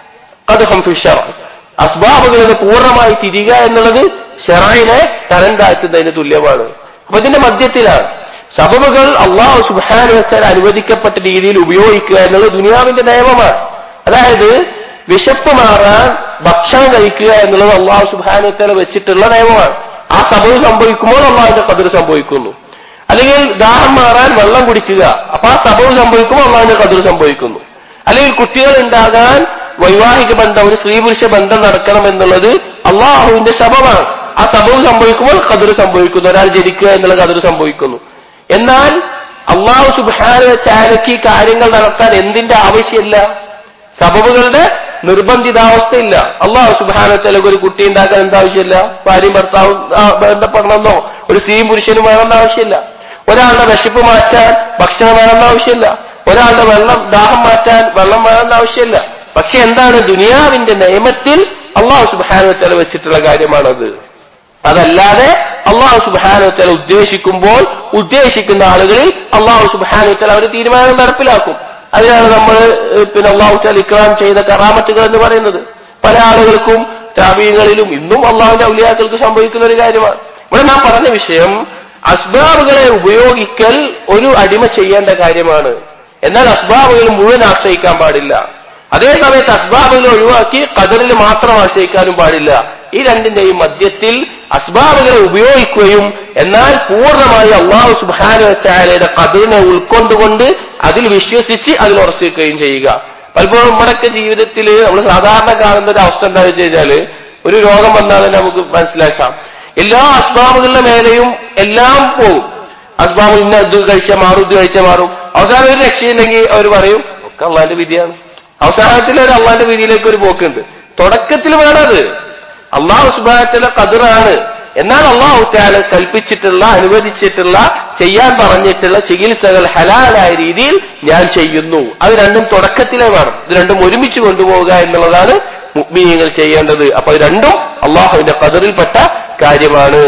കഥഹം ഫിഷർ അസ്ബാബുകളിൽ നിന്ന് പൂർണ്ണമായി തിരിക എന്നുള്ളത് ഷെറൈനെ തരം താഴ്ത്തുന്നതിന് തുല്യമാണ് അപ്പൊ ഇതിന്റെ മധ്യത്തിലാണ് സബബുകൾ അള്ളാഹു സുബാനു വെച്ചാൽ അനുവദിക്കപ്പെട്ട രീതിയിൽ ഉപയോഗിക്കുക എന്നുള്ളത് ദുനിയാവിന്റെ നിയമമാണ് അതായത് വിശപ്പ് മാറാൻ ഭക്ഷണം കഴിക്കുക എന്നുള്ളത് അള്ളാഹു സുബാനുത്തല വെച്ചിട്ടുള്ള നിയമമാണ് ആ സബബ് സംഭവിക്കുമ്പോൾ അള്ളാഹുവിന്റെ കതിർ സംഭവിക്കുന്നു അല്ലെങ്കിൽ ദാഹം മാറാൻ വെള്ളം കുടിക്കുക അപ്പൊ ആ സബബ് സംഭവിക്കുമ്പോൾ അള്ളാഹുവിന്റെ കതിർ സംഭവിക്കുന്നു അല്ലെങ്കിൽ കുട്ടികൾ ഉണ്ടാകാൻ വൈവാഹിക ബന്ധം ഒരു സ്ത്രീ പുരുഷ ബന്ധം നടക്കണം എന്നുള്ളത് അള്ളാഹുവിന്റെ ശബമാണ് ആ സബബ് സംഭവിക്കുമ്പോൾ കതിർ സംഭവിക്കുന്നു ഒരാൾ ജനിക്കുക എന്നുള്ള കതിർ സംഭവിക്കുന്നു എന്നാൽ അള്ളാഹു സുബാന ചാരക്ക് ഈ കാര്യങ്ങൾ നടത്താൻ എന്തിന്റെ ആവശ്യമില്ല സബബുകളുടെ നിർബന്ധിതാവസ്ഥയില്ല അള്ളാഹു സുബാനത്തിലേക്ക് ഒരു കുട്ടി ഉണ്ടാക്കാൻ എന്താ ആവശ്യമില്ല ഭാര്യയും ഭർത്താവും ആ, ബന്ധപ്പെടണമെന്നോ ഒരു സ്ത്രീയും പുരുഷനും വേണമെന്ന ആവശ്യമില്ല ഒരാളുടെ വിശപ്പ് മാറ്റാൻ ഭക്ഷണം വേണമെന്ന ആവശ്യമില്ല ഒരാളുടെ വെള്ളം ദാഹം മാറ്റാൻ വെള്ളം വേണമെന്ന ആവശ്യമില്ല പക്ഷെ എന്താണ് ദുനിയാവിന്റെ നിയമത്തിൽ അള്ളാഹു സുബാനുവത്തല വെച്ചിട്ടുള്ള കാര്യമാണത് അതല്ലാതെ അള്ളാഹു സുബാനുവത്തല ഉദ്ദേശിക്കുമ്പോൾ ഉദ്ദേശിക്കുന്ന ആളുകളിൽ അള്ളാഹു സുബാനുവത്തല അവർ തീരുമാനം നടപ്പിലാക്കും അതിനാണ് നമ്മൾ ഏഹ്, പിന്നെ അള്ളാഹു താല ഇക്രാം ചെയ്ത കറാമത്തുകൾ എന്ന് പറയുന്നത് പല ആളുകൾക്കും താപീയങ്ങളിലും ഇന്നും അള്ളാഹുവിന്റെ ഔലിയാക്കൾക്ക് സംഭവിക്കുന്ന ഒരു കാര്യമാണ് ഇവിടെ നാം പറഞ്ഞ വിഷയം അസ്ബാബുകളെ ഉപയോഗിക്കൽ ഒരു അടിമ ചെയ്യേണ്ട കാര്യമാണ് എന്നാൽ അസ്ബാബുകൾ മുഴുവൻ ആശ്രയിക്കാൻ പാടില്ല അതേ സമയത്ത് അസ്ബാബുകൾ ഒഴിവാക്കി കദറിൽ മാത്രം ആശ്രയിക്കാനും പാടില്ല ഈ രണ്ടിന്റെയും മധ്യത്തിൽ അസ്ബാബുകളെ ഉപയോഗിക്കുകയും എന്നാൽ പൂർണ്ണമായി അള്ളാഹു സുബാന ചായലയുടെ കതിറിനെ ഉൾക്കൊണ്ടുകൊണ്ട് അതിൽ വിശ്വസിച്ച് അതിൽ ഉറച്ചിരിക്കുകയും ചെയ്യുക പലപ്പോഴും നമ്മുടെയൊക്കെ ജീവിതത്തിൽ നമ്മൾ സാധാരണ കാണുന്ന ഒരു അവസ്ഥ എന്താ വെച്ച് കഴിഞ്ഞാല് ഒരു രോഗം വന്നാൽ തന്നെ നമുക്ക് മനസ്സിലാക്കാം എല്ലാ അസ്ബാബുകളുടെ മേലെയും എല്ലാം പോകും അസ്ബാബ് ഇന്ന ഇത് കഴിച്ചാൽ മാറും ഇത് കഴിച്ചാൽ മാറും അവസാനം ഒരു രക്ഷയില്ലെങ്കിൽ അവർ പറയും ഒക്കെ അള്ളാന്റെ വിധിയാണ് അവസാനത്തിൽ ഒരു അള്ളാന്റെ വിധിയിലേക്ക് ഒരു പോക്കുണ്ട് തുടക്കത്തിൽ വേണത് അള്ളാഹു സുബാനത്തിലെ കതിറാണ് എന്നാൽ അള്ളാഹു താല കൽപ്പിച്ചിട്ടുള്ള അനുവദിച്ചിട്ടുള്ള ചെയ്യാൻ പറഞ്ഞിട്ടുള്ള ചികിത്സകൾ ഹലാലായ രീതിയിൽ ഞാൻ ചെയ്യുന്നു അത് രണ്ടും തുടക്കത്തിലേ വേണം ഇത് രണ്ടും ഒരുമിച്ച് കൊണ്ടുപോവുക എന്നുള്ളതാണ് മുഗ്മീയങ്ങൾ ചെയ്യേണ്ടത് അപ്പൊ ഇത് രണ്ടും അള്ളാഹുവിന്റെ കതിറിൽപ്പെട്ട കാര്യമാണ്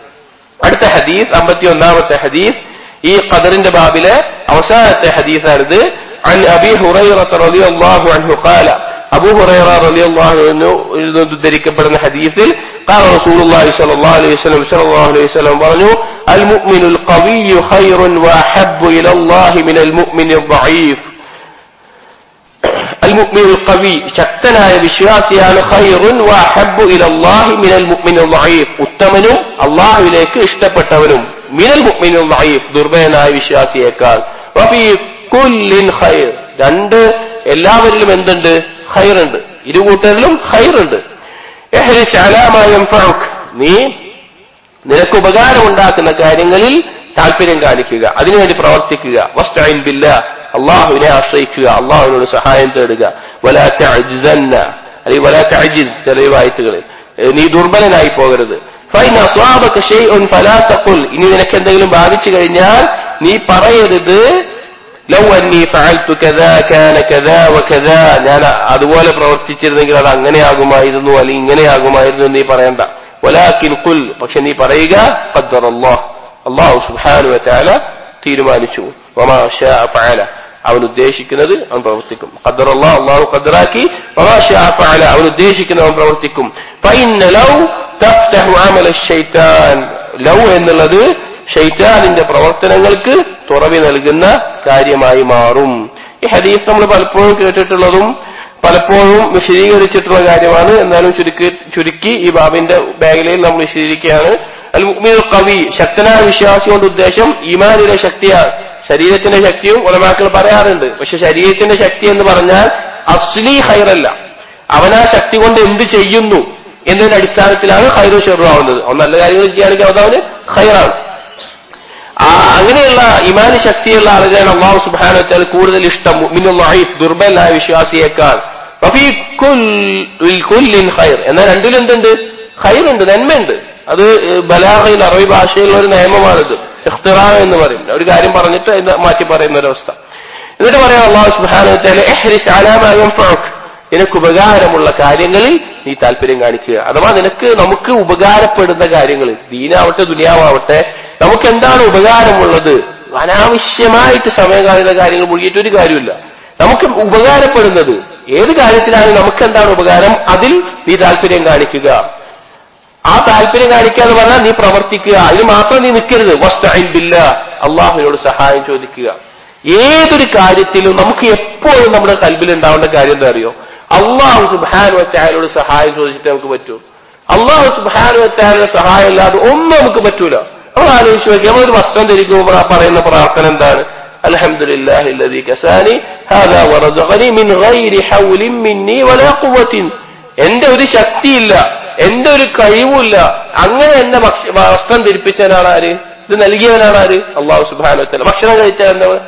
അടുത്ത ഹദീസ് അമ്പത്തി ഒന്നാമത്തെ ഹദീസ് ഈ ഖദറിന്റെ ബാബിലെ അവസാനത്തെ ഹദീസാണിത് عن أبي هريرة رضي الله عنه قال أبو هريرة رضي الله عنه ഉദ്ധരിക്കപ്പെടുന്ന ഹദീസിൽ قال رسول الله صلى الله عليه وسلم صلى الله عليه وسلم പറഞ്ഞു المؤمن القوي خير وأحب إلى الله من المؤمن الضعيف المؤمن القوي ശക്തനായ വിശ്വാസിയാണ് ഖൈറുൻ വഅഹബ്ബു ഇലല്ലാഹി മിനൽ മുഅ്മിനിൽ ളഈഫ് ഉത്തമനും അള്ളാഹുവിലേക്ക് ഇഷ്ടപ്പെട്ടവനും മിനൽ മുഅ്മിനിൽ ളഈഫ് ദുർബലനായ വിശ്വാസിയേക്കാൾ വഫീ കുല്ലിൻ ഖൈർ രണ്ട് എല്ലാവരിലും എന്തുണ്ട് ഖൈറുണ്ട് ഇരു കൂട്ടരിലും ഖൈറുണ്ട് ഇഹ്രിസ് അലാ മാ യൻഫഉക് നീ നിനക്ക് ഉപകാരമുണ്ടാക്കുന്ന കാര്യങ്ങളിൽ താല്പര്യം കാണിക്കുക അതിനുവേണ്ടി പ്രവർത്തിക്കുക വസ്തഈൻ ബില്ലാ അള്ളാഹുവിനെ ആശ്രയിക്കുക അള്ളാഹുവിനോട് സഹായം തേടുക വലാ തഅജ്സന്ന അല്ലെങ്കിൽ വലാ തഅജിസ് ചില വായത്തുകളിൽ നീ ദുർബലനായി പോകരുത് ഫൈൻ അസ്വാബക ഷൈഉൻ ഫലാ തഖുൽ ഇനി നിനക്ക് എന്തെങ്കിലും ബാധിച്ചു കഴിഞ്ഞാൽ നീ പറയരുത് ലൗ അന്നി ഫഅൽതു കദാ കാന കദാ വകദാ ഞാൻ അതുപോലെ പ്രവർത്തിച്ചിരുന്നെങ്കിൽ അത് അങ്ങനെയാകുമായിരുന്നു അല്ലെങ്കിൽ ഇങ്ങനെയാകുമായിരുന്നു എന്ന് നീ പറയണ്ട വലാക്കിൻ കുൽ പക്ഷെ നീ പറയുക ഖദ്ദർ അല്ലാഹ് അല്ലാഹു സുബ്ഹാനഹു വതആല തീരുമാനിച്ചു വമാ ഷാ ഫഅല അവൻ ഉദ്ദേശിക്കുന്നത് അവൻ പ്രവർത്തിക്കും ഖദ്ദർ അല്ലാഹ് അല്ലാഹു ഖദ്റാക്കി വമാ ഷാ ഫഅല അവൻ ഉദ്ദേശിക്കുന്നത് അവൻ പ്രവർത്തിക്കും ഫഇന്ന ലൗ തഫ്തഹു അമല ശൈത്താൻ ലൗ എന്നുള്ളത് ഷൈത്താനിന്റെ പ്രവർത്തനങ്ങൾക്ക് തുറവി നൽകുന്ന കാര്യമായി മാറും ഈ ഹദീസ് നമ്മൾ പലപ്പോഴും കേട്ടിട്ടുള്ളതും പലപ്പോഴും വിശദീകരിച്ചിട്ടുള്ള കാര്യമാണ് എന്നാലും ചുരുക്കി ചുരുക്കി ഈ ബാബിന്റെ മേഖലയിൽ നമ്മൾ വിശദീകരിക്കുകയാണ് അൽ മുഅ്മിനുൽ കവി ശക്തനായ വിശ്വാസി കൊണ്ട് ഉദ്ദേശം ഈമാനിലെ ശക്തിയാണ് ശരീരത്തിന്റെ ശക്തിയും ഉലമാക്കൾ പറയാറുണ്ട് പക്ഷെ ശരീരത്തിന്റെ ശക്തി എന്ന് പറഞ്ഞാൽ അസ്ലി ഹൈറല്ല അവൻ ആ ശക്തി കൊണ്ട് എന്ത് ചെയ്യുന്നു എന്നതിന്റെ അടിസ്ഥാനത്തിലാണ് ഹൈറു ഷെറുവാവുന്നത് അവൻ നല്ല കാര്യങ്ങൾ ചെയ്യുകയാണെങ്കിൽ അതവന് ഹൈറാണ് ആ അങ്ങനെയുള്ള ഇമാനി ശക്തിയുള്ള ആളുകളാണ് അള്ളാഹു സുബാനത്താൽ കൂടുതൽ ഇഷ്ടം മുഅ്മിനുൽ ദുർബലായ വിശ്വാസിയേക്കാൾ വഫീ കുൽ- കുല്ലിൻ ഖൈർ എന്നാൽ രണ്ടിലും എന്തുണ്ട് ഖൈറുണ്ട് നന്മയുണ്ട് അത് ബലാഹയിൽ അറബി ഭാഷയിലുള്ള ഒരു നിയമമാണിത് ഇഖ്തിറാ എന്ന് പറയും ഒരു കാര്യം പറഞ്ഞിട്ട് അതിനെ മാറ്റി പറയുന്ന ഒരവസ്ഥ എന്നിട്ട് പറയാം അള്ളാഹു സുബാനത്താൽ നിനക്ക് ഉപകാരമുള്ള കാര്യങ്ങളിൽ നീ താല്പര്യം കാണിക്കുക അഥവാ നിനക്ക് നമുക്ക് ഉപകാരപ്പെടുന്ന കാര്യങ്ങൾ ദീനാവട്ടെ ദുനിയാവട്ടെ നമുക്ക് എന്താണ് ഉപകാരമുള്ളത് അനാവശ്യമായിട്ട് സമയം കാണുന്ന കാര്യങ്ങൾ മുഴുകിയിട്ട് ഒരു കാര്യമില്ല നമുക്ക് ഉപകാരപ്പെടുന്നത് ഏത് കാര്യത്തിലാണ് നമുക്ക് എന്താണ് ഉപകാരം അതിൽ നീ താല്പര്യം കാണിക്കുക ആ താല്പര്യം കാണിക്കുക എന്ന് പറഞ്ഞാൽ നീ പ്രവർത്തിക്കുക അതിന് മാത്രം നീ നിൽക്കരുത് വസ്തഇല്ല അള്ളാഹുവിനോട് സഹായം ചോദിക്കുക ഏതൊരു കാര്യത്തിലും നമുക്ക് എപ്പോഴും നമ്മുടെ കൽബിൽ ഉണ്ടാവേണ്ട കാര്യം എന്താ അറിയോ അള്ളാഹു സുബാനു വറ്റായാലോട് സഹായം ചോദിച്ചിട്ട് നമുക്ക് പറ്റൂ അള്ളാഹു സുബാനു വറ്റായാലുള്ള സഹായം ഇല്ലാതെ ഒന്നും നമുക്ക് പറ്റൂല നമ്മൾ ആലോചിച്ച് നോക്കി നമ്മളൊരു വസ്ത്രം ധരിക്കുമ്പോൾ പറയുന്ന പ്രാർത്ഥന എന്താണ് الحمد لله الذي كساني هذا ورزقني من غير حول مني ولا قوة എന്റെ ഒരു ശക്തിയില്ല എന്റെ ഒരു കഴിവുമില്ല അങ്ങനെ എന്നെ വസ്ത്രം ധരിപ്പിച്ചവനാണ് ആര് ഇത് നൽകിയവനാണ് ആര് അള്ളാഹു സുബാന ഭക്ഷണം കഴിച്ച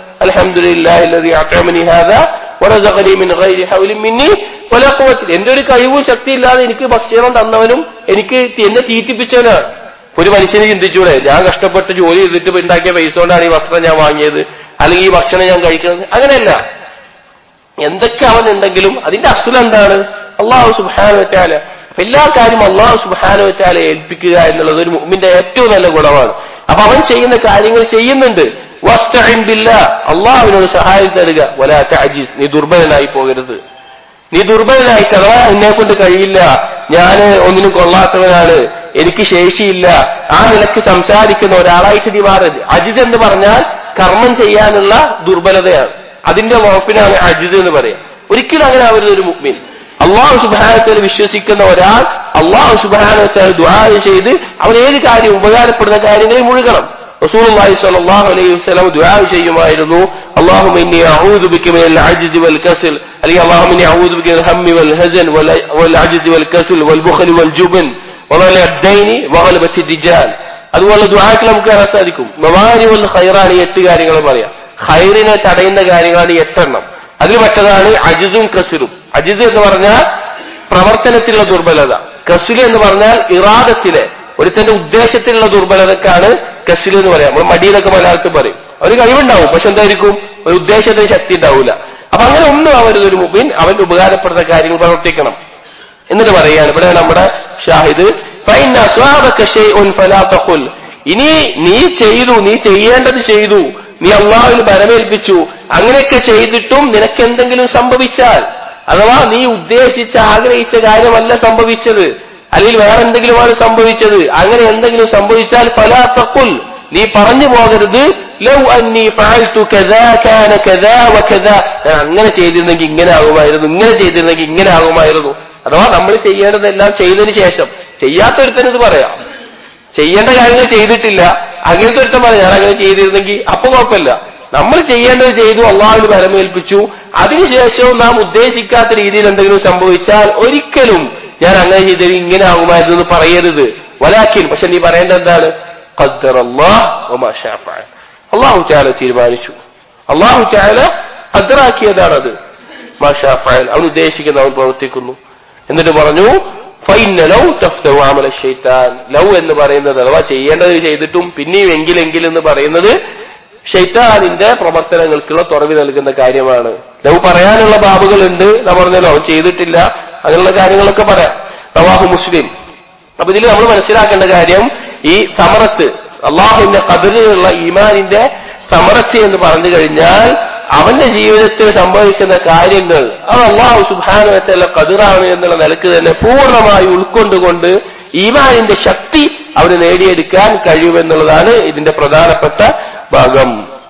എന്റെ ഒരു കഴിവും ശക്തിയില്ലാതെ എനിക്ക് ഭക്ഷണം തന്നവനും എനിക്ക് എന്നെ തീറ്റിപ്പിച്ചവനാണ് ഒരു മനുഷ്യന് ചിന്തിച്ചൂടെ ഞാൻ കഷ്ടപ്പെട്ട് ജോലി ചെയ്തിട്ട് ഉണ്ടാക്കിയ പൈസ കൊണ്ടാണ് ഈ വസ്ത്രം ഞാൻ വാങ്ങിയത് അല്ലെങ്കിൽ ഈ ഭക്ഷണം ഞാൻ കഴിക്കുന്നത് അങ്ങനെയല്ല എന്തൊക്കെ അവൻ ഉണ്ടെങ്കിലും അതിന്റെ അസുല എന്താണ് അള്ളാഹു സുബാന വെച്ചാല് എല്ലാ കാര്യം അള്ളാഹു സുബാന വെച്ചാലെ ഏൽപ്പിക്കുക എന്നുള്ളത് ഒരു മുമ്മിന്റെ ഏറ്റവും നല്ല ഗുണമാണ് അപ്പൊ അവൻ ചെയ്യുന്ന കാര്യങ്ങൾ ചെയ്യുന്നുണ്ട് വസ്തഇൻബില്ല അള്ളാഹുവിനോട് സഹായം തരിക വലാത്ത അജീസ് നീ ദുർബലനായി പോകരുത് നീ ദുർബലനായിട്ട് അഥവാ എന്നെ കൊണ്ട് കഴിയില്ല ഞാൻ ഒന്നിനും കൊള്ളാത്തവനാണ് എനിക്ക് ശേഷിയില്ല ആ നിലക്ക് സംസാരിക്കുന്ന ഒരാളായിട്ട് നീ മാറരുത് അജിസ് എന്ന് പറഞ്ഞാൽ കർമ്മം ചെയ്യാനുള്ള ദുർബലതയാണ് അതിന്റെ വകുപ്പിനാണ് അജിസ് എന്ന് പറയാം ഒരിക്കലും അങ്ങനെ ആവരുത് ഒരു മുക്മിൻ അള്ളാഹു സുബാനത്തിൽ വിശ്വസിക്കുന്ന ഒരാൾ അള്ളാഹു സുബാനത്തിൽ ദുആ ചെയ്ത് അവൻ ഏത് കാര്യം ഉപകാരപ്പെടുന്ന കാര്യങ്ങളിൽ മുഴുകണം റസൂലുള്ളാഹി സ്വല്ലല്ലാഹു അലൈഹി വസല്ലം ദുആ ചെയ്യുമായിരുന്നു അല്ലാഹുമ്മ ഇന്നി അഊദു ബിക മിനൽ അജ്സി വൽ കസൽ അല്ലെങ്കിൽ അല്ലാഹുമ്മ ഇന്നി അഊദു ബിക മിനൽ ഹമ്മി വൽ ഹസൻ വൽ അജ്സി വൽ കസൽ വൽ ബുഖൽ വൽ ജുബൻ വൽ അദ്ദൈനി വഗലബത്തി ദിജാൽ അതുപോലെ ദുആക്ക് നമുക്ക് കാണാൻ സാധിക്കും മവാരി വൽ ഖൈറാണ് ഈ എട്ട് കാര്യങ്ങൾ പറയാം ഖൈറിനെ തടയുന്ന കാര്യങ്ങളാണ് ഈ എട്ടെണ്ണം അതിൽ പെട്ടതാണ് അജിസും കസിലും അജിസ് എന്ന് പറഞ്ഞാൽ പ്രവർത്തനത്തിലുള്ള ദുർബലത കസിൽ എന്ന് പറഞ്ഞാൽ ഇറാദത്തിലെ ഒരുത്തന്റെ ഉദ്ദേശത്തിലുള്ള ദുർബലതക്കാണ് കസിൽ എന്ന് പറയാം നമ്മൾ മടിയെന്നൊക്കെ മലയാളത്തിൽ പറയും അവന് കഴിവുണ്ടാവും പക്ഷെ എന്തായിരിക്കും ഒരു ഉദ്ദേശത്തിന് ശക്തി ഉണ്ടാവില്ല അപ്പൊ അങ്ങനെ ഒന്നും അവരത് ഒരു മുബിൻ അവന്റെ ഉപകാരപ്പെടുന്ന കാര്യങ്ങൾ പ്രവർത്തിക്കണം എന്നിട്ട് പറയാണ് ഇവിടെ നമ്മുടെ ഷാഹിദ് ഇനി നീ ചെയ്തു നീ ചെയ്യേണ്ടത് ചെയ്തു നീ അള്ളാഹുവിന് ബലമേൽപ്പിച്ചു അങ്ങനെയൊക്കെ ചെയ്തിട്ടും നിനക്ക് എന്തെങ്കിലും സംഭവിച്ചാൽ അഥവാ നീ ഉദ്ദേശിച്ച ആഗ്രഹിച്ച കാര്യമല്ല സംഭവിച്ചത് അല്ലെങ്കിൽ വേറെ എന്തെങ്കിലുമാണ് സംഭവിച്ചത് അങ്ങനെ എന്തെങ്കിലും സംഭവിച്ചാൽ ഫലാത്തക്കുൽ നീ പറഞ്ഞു പോകരുത് ലൗ അന്നി ഫഅൽതു കദാ കാന കദാ വകദാ ഞാൻ അങ്ങനെ ചെയ്തിരുന്നെങ്കിൽ ഇങ്ങനെ ആകുമായിരുന്നു ഇങ്ങനെ ചെയ്തിരുന്നെങ്കിൽ ഇങ്ങനെ ആകുമായിരുന്നു അഥവാ നമ്മൾ ചെയ്യേണ്ടതെല്ലാം ചെയ്തതിന് ശേഷം ചെയ്യാത്തൊരുത്തന് ഇത് പറയാം ചെയ്യേണ്ട കാര്യങ്ങൾ ചെയ്തിട്ടില്ല അങ്ങനത്തെ ഒരുത്തൻ പറയാം ഞാൻ അങ്ങനെ ചെയ്തിരുന്നെങ്കിൽ അപ്പൊ കുഴപ്പമില്ല നമ്മൾ ചെയ്യേണ്ടത് ചെയ്തു അള്ളാഹുവിന് പരമേൽപ്പിച്ചു അതിനുശേഷവും നാം ഉദ്ദേശിക്കാത്ത രീതിയിൽ എന്തെങ്കിലും സംഭവിച്ചാൽ ഒരിക്കലും ഞാൻ അങ്ങനെ ചെയ്തത് ഇങ്ങനെ ആകുമായിരുന്നു എന്ന് പറയരുത് വലാക്കിൻ പക്ഷെ നീ പറയേണ്ടത് എന്താണ് അള്ളാഹു ചാല തീരുമാനിച്ചു അള്ളാഹു ചാല ഖദ്റാക്കിയതാണത് മാഷാഫായൽ അവൻ ഉദ്ദേശിക്കുന്ന അവൻ പ്രവർത്തിക്കുന്നു എന്നിട്ട് പറഞ്ഞു ഫൈന ലൗ തഫ്തഹു അമല ഷൈത്താൻ ലൗ എന്ന് പറയുന്നത് അഥവാ ചെയ്യേണ്ടത് ചെയ്തിട്ടും പിന്നെയും എങ്കിലെങ്കിൽ എന്ന് പറയുന്നത് ഷൈത്താനിന്റെ പ്രവർത്തനങ്ങൾക്കുള്ള തുറവി നൽകുന്ന കാര്യമാണ് ലവ് പറയാനുള്ള ബാബുകളുണ്ട് ഞാൻ പറഞ്ഞല്ലോ അവൻ ചെയ്തിട്ടില്ല അങ്ങനെയുള്ള കാര്യങ്ങളൊക്കെ പറയാം റവാഹു മുസ്ലിം അപ്പൊ ഇതിൽ നമ്മൾ മനസ്സിലാക്കേണ്ട കാര്യം ഈ സമറത്ത് അള്ളാഹുവിന്റെ കതിരിലുള്ള ഈമാനിന്റെ സമറത്ത് എന്ന് പറഞ്ഞു കഴിഞ്ഞാൽ അവന്റെ ജീവിതത്തിൽ സംഭവിക്കുന്ന കാര്യങ്ങൾ അത് അള്ളാഹു സുബാനുവറ്റല്ല കതിറാണ് എന്നുള്ള നിലക്ക് തന്നെ പൂർണ്ണമായി ഉൾക്കൊണ്ടുകൊണ്ട് ഈമാനിന്റെ ശക്തി അവന് നേടിയെടുക്കാൻ കഴിയുമെന്നുള്ളതാണ് ഇതിന്റെ പ്രധാനപ്പെട്ട ഭാഗം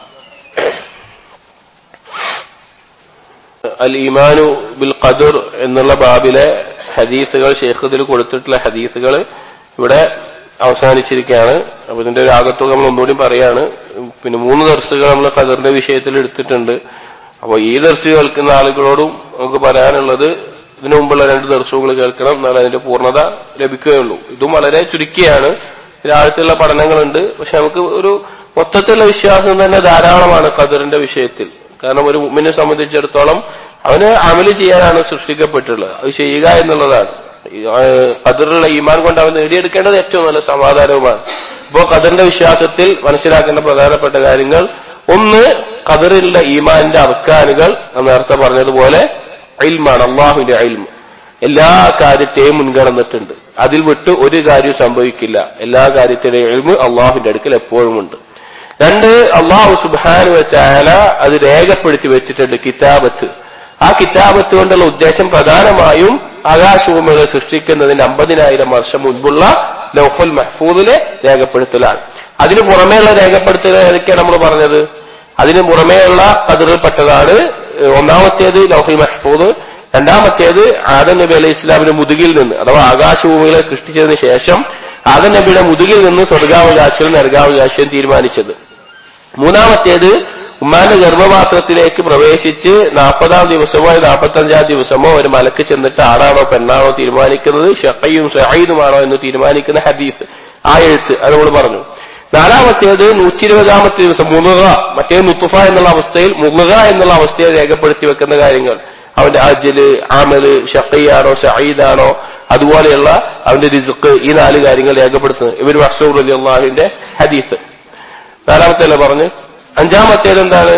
അൽ ഈമാനു ബിൽ ഖദർ എന്നുള്ള ബാബിലെ ഹദീസുകൾ ഷെയ്ഖ് ഇതിൽ കൊടുത്തിട്ടുള്ള ഹദീസുകൾ ഇവിടെ അവസാനിച്ചിരിക്കുകയാണ് അപ്പൊ ഇതിന്റെ ഒരു ആകത്തുക നമ്മൾ ഒന്നുകൂടി പറയാണ് പിന്നെ മൂന്ന് ദർസുകൾ നമ്മൾ ഖദറിന്റെ വിഷയത്തിൽ എടുത്തിട്ടുണ്ട് അപ്പോൾ ഈ ദർസ് കേൾക്കുന്ന ആളുകളോടും നമുക്ക് പറയാനുള്ളത് ഇതിനു മുമ്പുള്ള രണ്ട് ദർശകൾ കേൾക്കണം എന്നാൽ അതിന്റെ പൂർണ്ണത ലഭിക്കുകയുള്ളൂ ഇതും വളരെ ചുരുക്കിയാണ് രാജ്യത്തുള്ള പഠനങ്ങളുണ്ട് പക്ഷെ നമുക്ക് ഒരു മൊത്തത്തിലുള്ള വിശ്വാസം തന്നെ ധാരാളമാണ് ഖദറിന്റെ വിഷയത്തിൽ കാരണം ഒരു മുമ്മിനെ സംബന്ധിച്ചിടത്തോളം അവന് അമല് ചെയ്യാനാണ് സൃഷ്ടിക്കപ്പെട്ടുള്ളത് അത് ചെയ്യുക എന്നുള്ളതാണ് ഖദറിലുള്ള ഈമാൻ കൊണ്ട് അവൻ നേടിയെടുക്കേണ്ടത് ഏറ്റവും നല്ല സമാധാനവുമാണ് അപ്പോൾ ഖദറിന്റെ വിശ്വാസത്തിൽ മനസ്സിലാക്കേണ്ട പ്രധാനപ്പെട്ട കാര്യങ്ങൾ ഒന്ന് ഖദറിലുള്ള ഈമാനിന്റെ അർക്കാനുകൾ നേരത്തെ പറഞ്ഞതുപോലെ ഇൽമാണ് അള്ളാഹുവിന്റെ ഇൽമ് എല്ലാ കാര്യത്തെയും മുൻഗണന്നിട്ടുണ്ട് അതിൽ വിട്ട് ഒരു കാര്യവും സംഭവിക്കില്ല എല്ലാ കാര്യത്തിന്റെയും ഇൽമ് അള്ളാഹുവിന്റെ അടുക്കൽ എപ്പോഴും ഉണ്ട് രണ്ട് അള്ളാഹു സുബാനു വെച്ചാല അത് രേഖപ്പെടുത്തി വെച്ചിട്ടുണ്ട് കിതാബത്ത് ആ കിതാബത്ത് കൊണ്ടുള്ള ഉദ്ദേശം പ്രധാനമായും ആകാശഭൂമികളെ സൃഷ്ടിക്കുന്നതിന് അമ്പതിനായിരം വർഷം മുൻപുള്ള ലൗഹുൽ മഹ്ഫൂദിലെ രേഖപ്പെടുത്തലാണ് അതിന് പുറമേയുള്ള രേഖപ്പെടുത്തൽ ഏതൊക്കെയാണ് നമ്മൾ പറഞ്ഞത് അതിന് പുറമേയുള്ള കതിറിൽപ്പെട്ടതാണ് ഒന്നാമത്തേത് ലൗഹുൽ മഹ്ഫൂദ് രണ്ടാമത്തേത് ആദം നബി അലൈഹി ഇസ്ലാമിന്റെ മുതുകിൽ നിന്ന് അഥവാ ആകാശഭൂമികളെ സൃഷ്ടിച്ചതിന് ശേഷം ആദം നബിയുടെ മുതുകിൽ നിന്ന് സ്വർഗാവകാശവും നരകാവകാശവും തീരുമാനിച്ചത് മൂന്നാമത്തേത് ഉമ്മാന്റെ ഗർഭപാത്രത്തിലേക്ക് പ്രവേശിച്ച് നാൽപ്പതാം ദിവസമോ നാൽപ്പത്തി അഞ്ചാം ദിവസമോ ഒരു മലക്ക് ചെന്നിട്ട് ആണാണോ പെണ്ണാണോ തീരുമാനിക്കുന്നത് ഷക്കയും ഷഹീദുമാണോ എന്ന് തീരുമാനിക്കുന്ന ഹദീസ് ആ എഴുത്ത് അത് നമ്മൾ പറഞ്ഞു നാലാമത്തേത് നൂറ്റി ഇരുപതാമത്തെ ദിവസം മുളുക മറ്റേ മുത്തുഫ എന്നുള്ള അവസ്ഥയിൽ മുളുക എന്നുള്ള അവസ്ഥയെ രേഖപ്പെടുത്തി വെക്കുന്ന കാര്യങ്ങൾ അവന്റെ അജല് ആമല് ഷക്കയാണോ ഷഹീദാണോ അതുപോലെയുള്ള അവന്റെ റിസുക്ക് ഈ നാല് കാര്യങ്ങൾ രേഖപ്പെടുത്തുന്നത് ഇവർ മഷൂർ അലി അള്ളാഹുവിന്റെ ഹദീസ് നാലാമത്തെ പറഞ്ഞു അഞ്ചാമത്തേത് എന്താണ്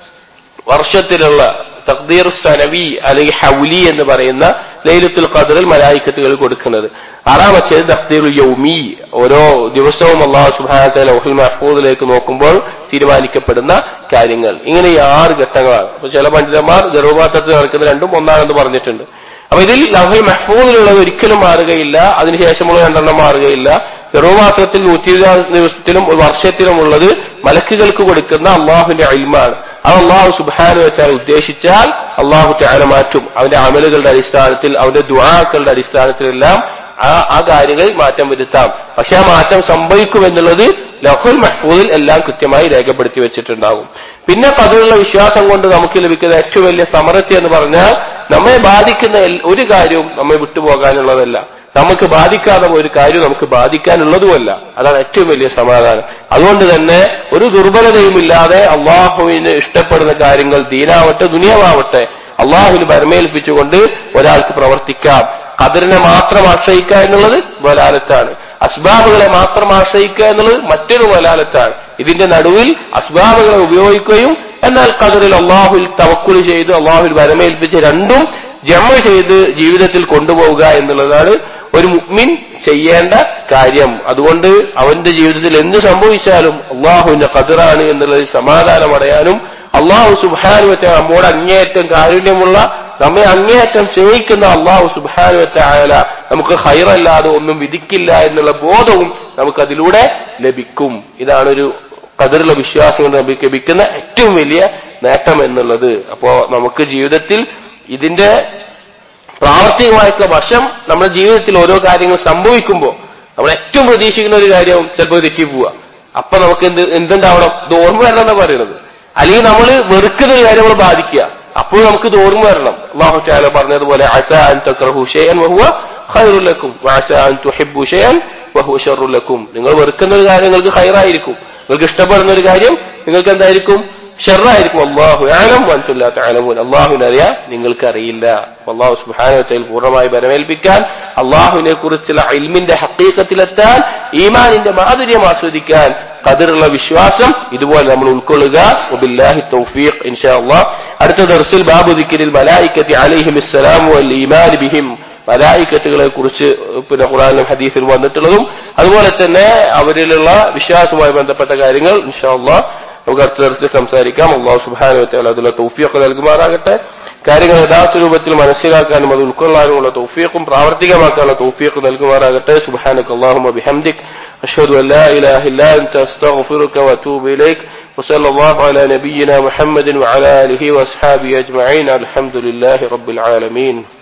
വർഷത്തിലുള്ള തഖ്ദീർ സനവി അല്ലെങ്കിൽ ഹൗലി എന്ന് പറയുന്ന ലൈലത്തുൽ ഖദറിൽ മലായിക്കത്തുകൾ കൊടുക്കുന്നത് ആറാമത്തേത് തഖ്ദീർ യൗമി ഓരോ ദിവസവും അള്ളാഹു സുബാനത്തെ ലൗഹുൽ മഹ്ഫൂദിലേക്ക് നോക്കുമ്പോൾ തീരുമാനിക്കപ്പെടുന്ന കാര്യങ്ങൾ ഇങ്ങനെ ഈ ആറ് ഘട്ടങ്ങളാണ് അപ്പൊ ചില പണ്ഡിതന്മാർ ഗർഭപാത്രത്തിൽ നടക്കുന്ന രണ്ടും ഒന്നാണെന്ന് പറഞ്ഞിട്ടുണ്ട് അപ്പൊ ഇതിൽ ലഹുൽ മഹ്ഫൂദിലുള്ളത് ഒരിക്കലും മാറുകയില്ല അതിനുശേഷമുള്ള രണ്ടെണ്ണം മാറുകയില്ല ഗർഭപാത്രത്തിൽ നൂറ്റി ദിവസത്തിലും ഒരു വർഷത്തിലും ഉള്ളത് മലക്കുകൾക്ക് കൊടുക്കുന്ന അള്ളാഹുവിന്റെ അൽമാണ് അത് അള്ളാഹു സുബാനു വെച്ചാൽ ഉദ്ദേശിച്ചാൽ അള്ളാഹു ചാന മാറ്റും അവന്റെ അമലുകളുടെ അടിസ്ഥാനത്തിൽ അവന്റെ ദുആക്കളുടെ അടിസ്ഥാനത്തിലെല്ലാം ആ ആ കാര്യങ്ങളിൽ മാറ്റം വരുത്താം പക്ഷെ ആ മാറ്റം സംഭവിക്കുമെന്നുള്ളത് ലഹുൽ മഹ്ഫൂദിൽ എല്ലാം കൃത്യമായി രേഖപ്പെടുത്തി വെച്ചിട്ടുണ്ടാകും പിന്നെ പതിനുള്ള വിശ്വാസം കൊണ്ട് നമുക്ക് ലഭിക്കുന്ന ഏറ്റവും വലിയ സമൃദ്ധി എന്ന് പറഞ്ഞാൽ നമ്മെ ബാധിക്കുന്ന ഒരു കാര്യവും നമ്മെ വിട്ടുപോകാനുള്ളതല്ല നമുക്ക് ബാധിക്കാതെ ഒരു കാര്യം നമുക്ക് ബാധിക്കാനുള്ളതുമല്ല അതാണ് ഏറ്റവും വലിയ സമാധാനം അതുകൊണ്ട് തന്നെ ഒരു ദുർബലതയുമില്ലാതെ അള്ളാഹുവിന് ഇഷ്ടപ്പെടുന്ന കാര്യങ്ങൾ ദീനാവട്ടെ ദുനിയാവട്ടെ അള്ളാഹുവിന് പരമേൽപ്പിച്ചുകൊണ്ട് ഒരാൾക്ക് പ്രവർത്തിക്കാം കതിരിനെ മാത്രം ആശ്രയിക്കുക എന്നുള്ളത് വലാലത്താണ് അസ്ബാബുകളെ മാത്രം ആശ്രയിക്കുക എന്നുള്ളത് മറ്റൊരു വലാലത്താണ് ഇതിന്റെ നടുവിൽ അസ്ബാബുകളെ ഉപയോഗിക്കുകയും എന്നാൽ കതിറിൽ അള്ളാഹുൽ തവക്കുല് ചെയ്ത് അള്ളാഹുൽ വരമേൽപ്പിച്ച് രണ്ടും ജമ ചെയ്ത് ജീവിതത്തിൽ കൊണ്ടുപോവുക എന്നുള്ളതാണ് ഒരു മുഗ്മിൻ ചെയ്യേണ്ട കാര്യം അതുകൊണ്ട് അവന്റെ ജീവിതത്തിൽ എന്ത് സംഭവിച്ചാലും അള്ളാഹുവിന്റെ കതിറാണ് എന്നുള്ളതിൽ സമാധാനമടയാനും അള്ളാഹു സുബാനുവറ്റ നമ്മോട് അങ്ങേയറ്റം കാരുണ്യമുള്ള നമ്മെ അങ്ങേയറ്റം സ്നേഹിക്കുന്ന അള്ളാഹു സുബാനുവറ്റ ആയാല നമുക്ക് ഹൈറല്ലാതെ ഒന്നും വിധിക്കില്ല എന്നുള്ള ബോധവും നമുക്ക് അതിലൂടെ ലഭിക്കും ഇതാണ് ഒരു കതിറുള്ള വിശ്വാസം കൊണ്ട് നമുക്ക് ലഭിക്കുന്ന ഏറ്റവും വലിയ നേട്ടം എന്നുള്ളത് അപ്പോ നമുക്ക് ജീവിതത്തിൽ ഇതിന്റെ പ്രാവർത്തികമായിട്ടുള്ള വശം നമ്മുടെ ജീവിതത്തിൽ ഓരോ കാര്യങ്ങൾ സംഭവിക്കുമ്പോൾ നമ്മൾ ഏറ്റവും പ്രതീക്ഷിക്കുന്ന ഒരു കാര്യം ചിലപ്പോൾ തെറ്റി പോവുക അപ്പൊ നമുക്ക് എന്ത് എന്തുണ്ടാവണം ഇത് ഓർമ്മ വരണം എന്നാ പറയുന്നത് അല്ലെങ്കിൽ നമ്മൾ വെറുക്കുന്ന ഒരു കാര്യം നമ്മൾ ബാധിക്കുക അപ്പോൾ നമുക്ക് ഇത് ഓർമ്മ വരണം അള്ളാഹു ചാല പറഞ്ഞതുപോലെ അസ അൻ തക്രഹു ഷെയൻ വഹുവ ഖൈറുലക്കും വാസ അൻ തുഹിബ്ബു ഷെയൻ വഹുവ ഷറുലക്കും നിങ്ങൾ വെറുക്കുന്ന ഒരു കാര്യം നിങ്ങൾക്ക് ഹൈറായിരിക്കും നിങ്ങൾക്ക് ഇഷ്ടപ്പെടുന്ന ഒരു കാര്യം നിങ്ങൾക്ക് എന്തായിരിക്കും ഷെറായിരിക്കും അള്ളാഹു ആലം വൻതുല്ലാത്ത ആലമൂൻ അള്ളാഹുവിനെ അറിയാം നിങ്ങൾക്ക് അറിയില്ല അള്ളാഹു സുബാനത്തിൽ പൂർണ്ണമായി ബലമേൽപ്പിക്കാൻ അള്ളാഹുവിനെ കുറിച്ചുള്ള ഇൽമിന്റെ ഹക്കീക്കത്തിലെത്താൻ ഈമാനിന്റെ മാധുര്യം ആസ്വദിക്കാൻ കതിറുള്ള വിശ്വാസം ഇതുപോലെ നമ്മൾ ഉൾക്കൊള്ളുക വബില്ലാഹി തൗഫീഖ് ഇൻഷാ അള്ളാഹ് അടുത്ത ദർസിൽ ബാബു ദിക്രിൽ മലായിക്കത്തി അലൈഹിം ഇസ്സലാം വൽ ഈമാൻ ബിഹിം മലായിക്കത്തുകളെ കുറിച്ച് പിന്നെ ഖുറാനിലും ഹദീസിലും വന്നിട്ടുള്ളതും അതുപോലെ തന്നെ അവരിലുള്ള വിശ്വാസവുമായി ബന്ധപ്പെട്ട കാര്യങ്ങൾ ഇൻഷാ അള്ളാഹ് നമുക്ക് അടുത്ത ദിവസത്തിൽ സംസാരിക്കാം അള്ളാഹു സുബാനു അതിലുള്ള തൗഫീഖ് നൽകുമാറാകട്ടെ കാര്യങ്ങൾ യഥാർത്ഥ രൂപത്തിൽ മനസ്സിലാക്കാനും അത് ഉൾക്കൊള്ളാനുമുള്ള തൗഫീഖും പ്രാവർത്തികമാക്കാനുള്ള തൗഫീഖ് നൽകുമാറാകട്ടെ സുബാനക്ക് അള്ളാഹു ബിഹംദിക് أشهد أن لا إله إلا أنت أستغفرك وأتوب إليك وصلى الله على نبينا محمد وعلى آله وأصحابه أجمعين الحمد لله رب العالمين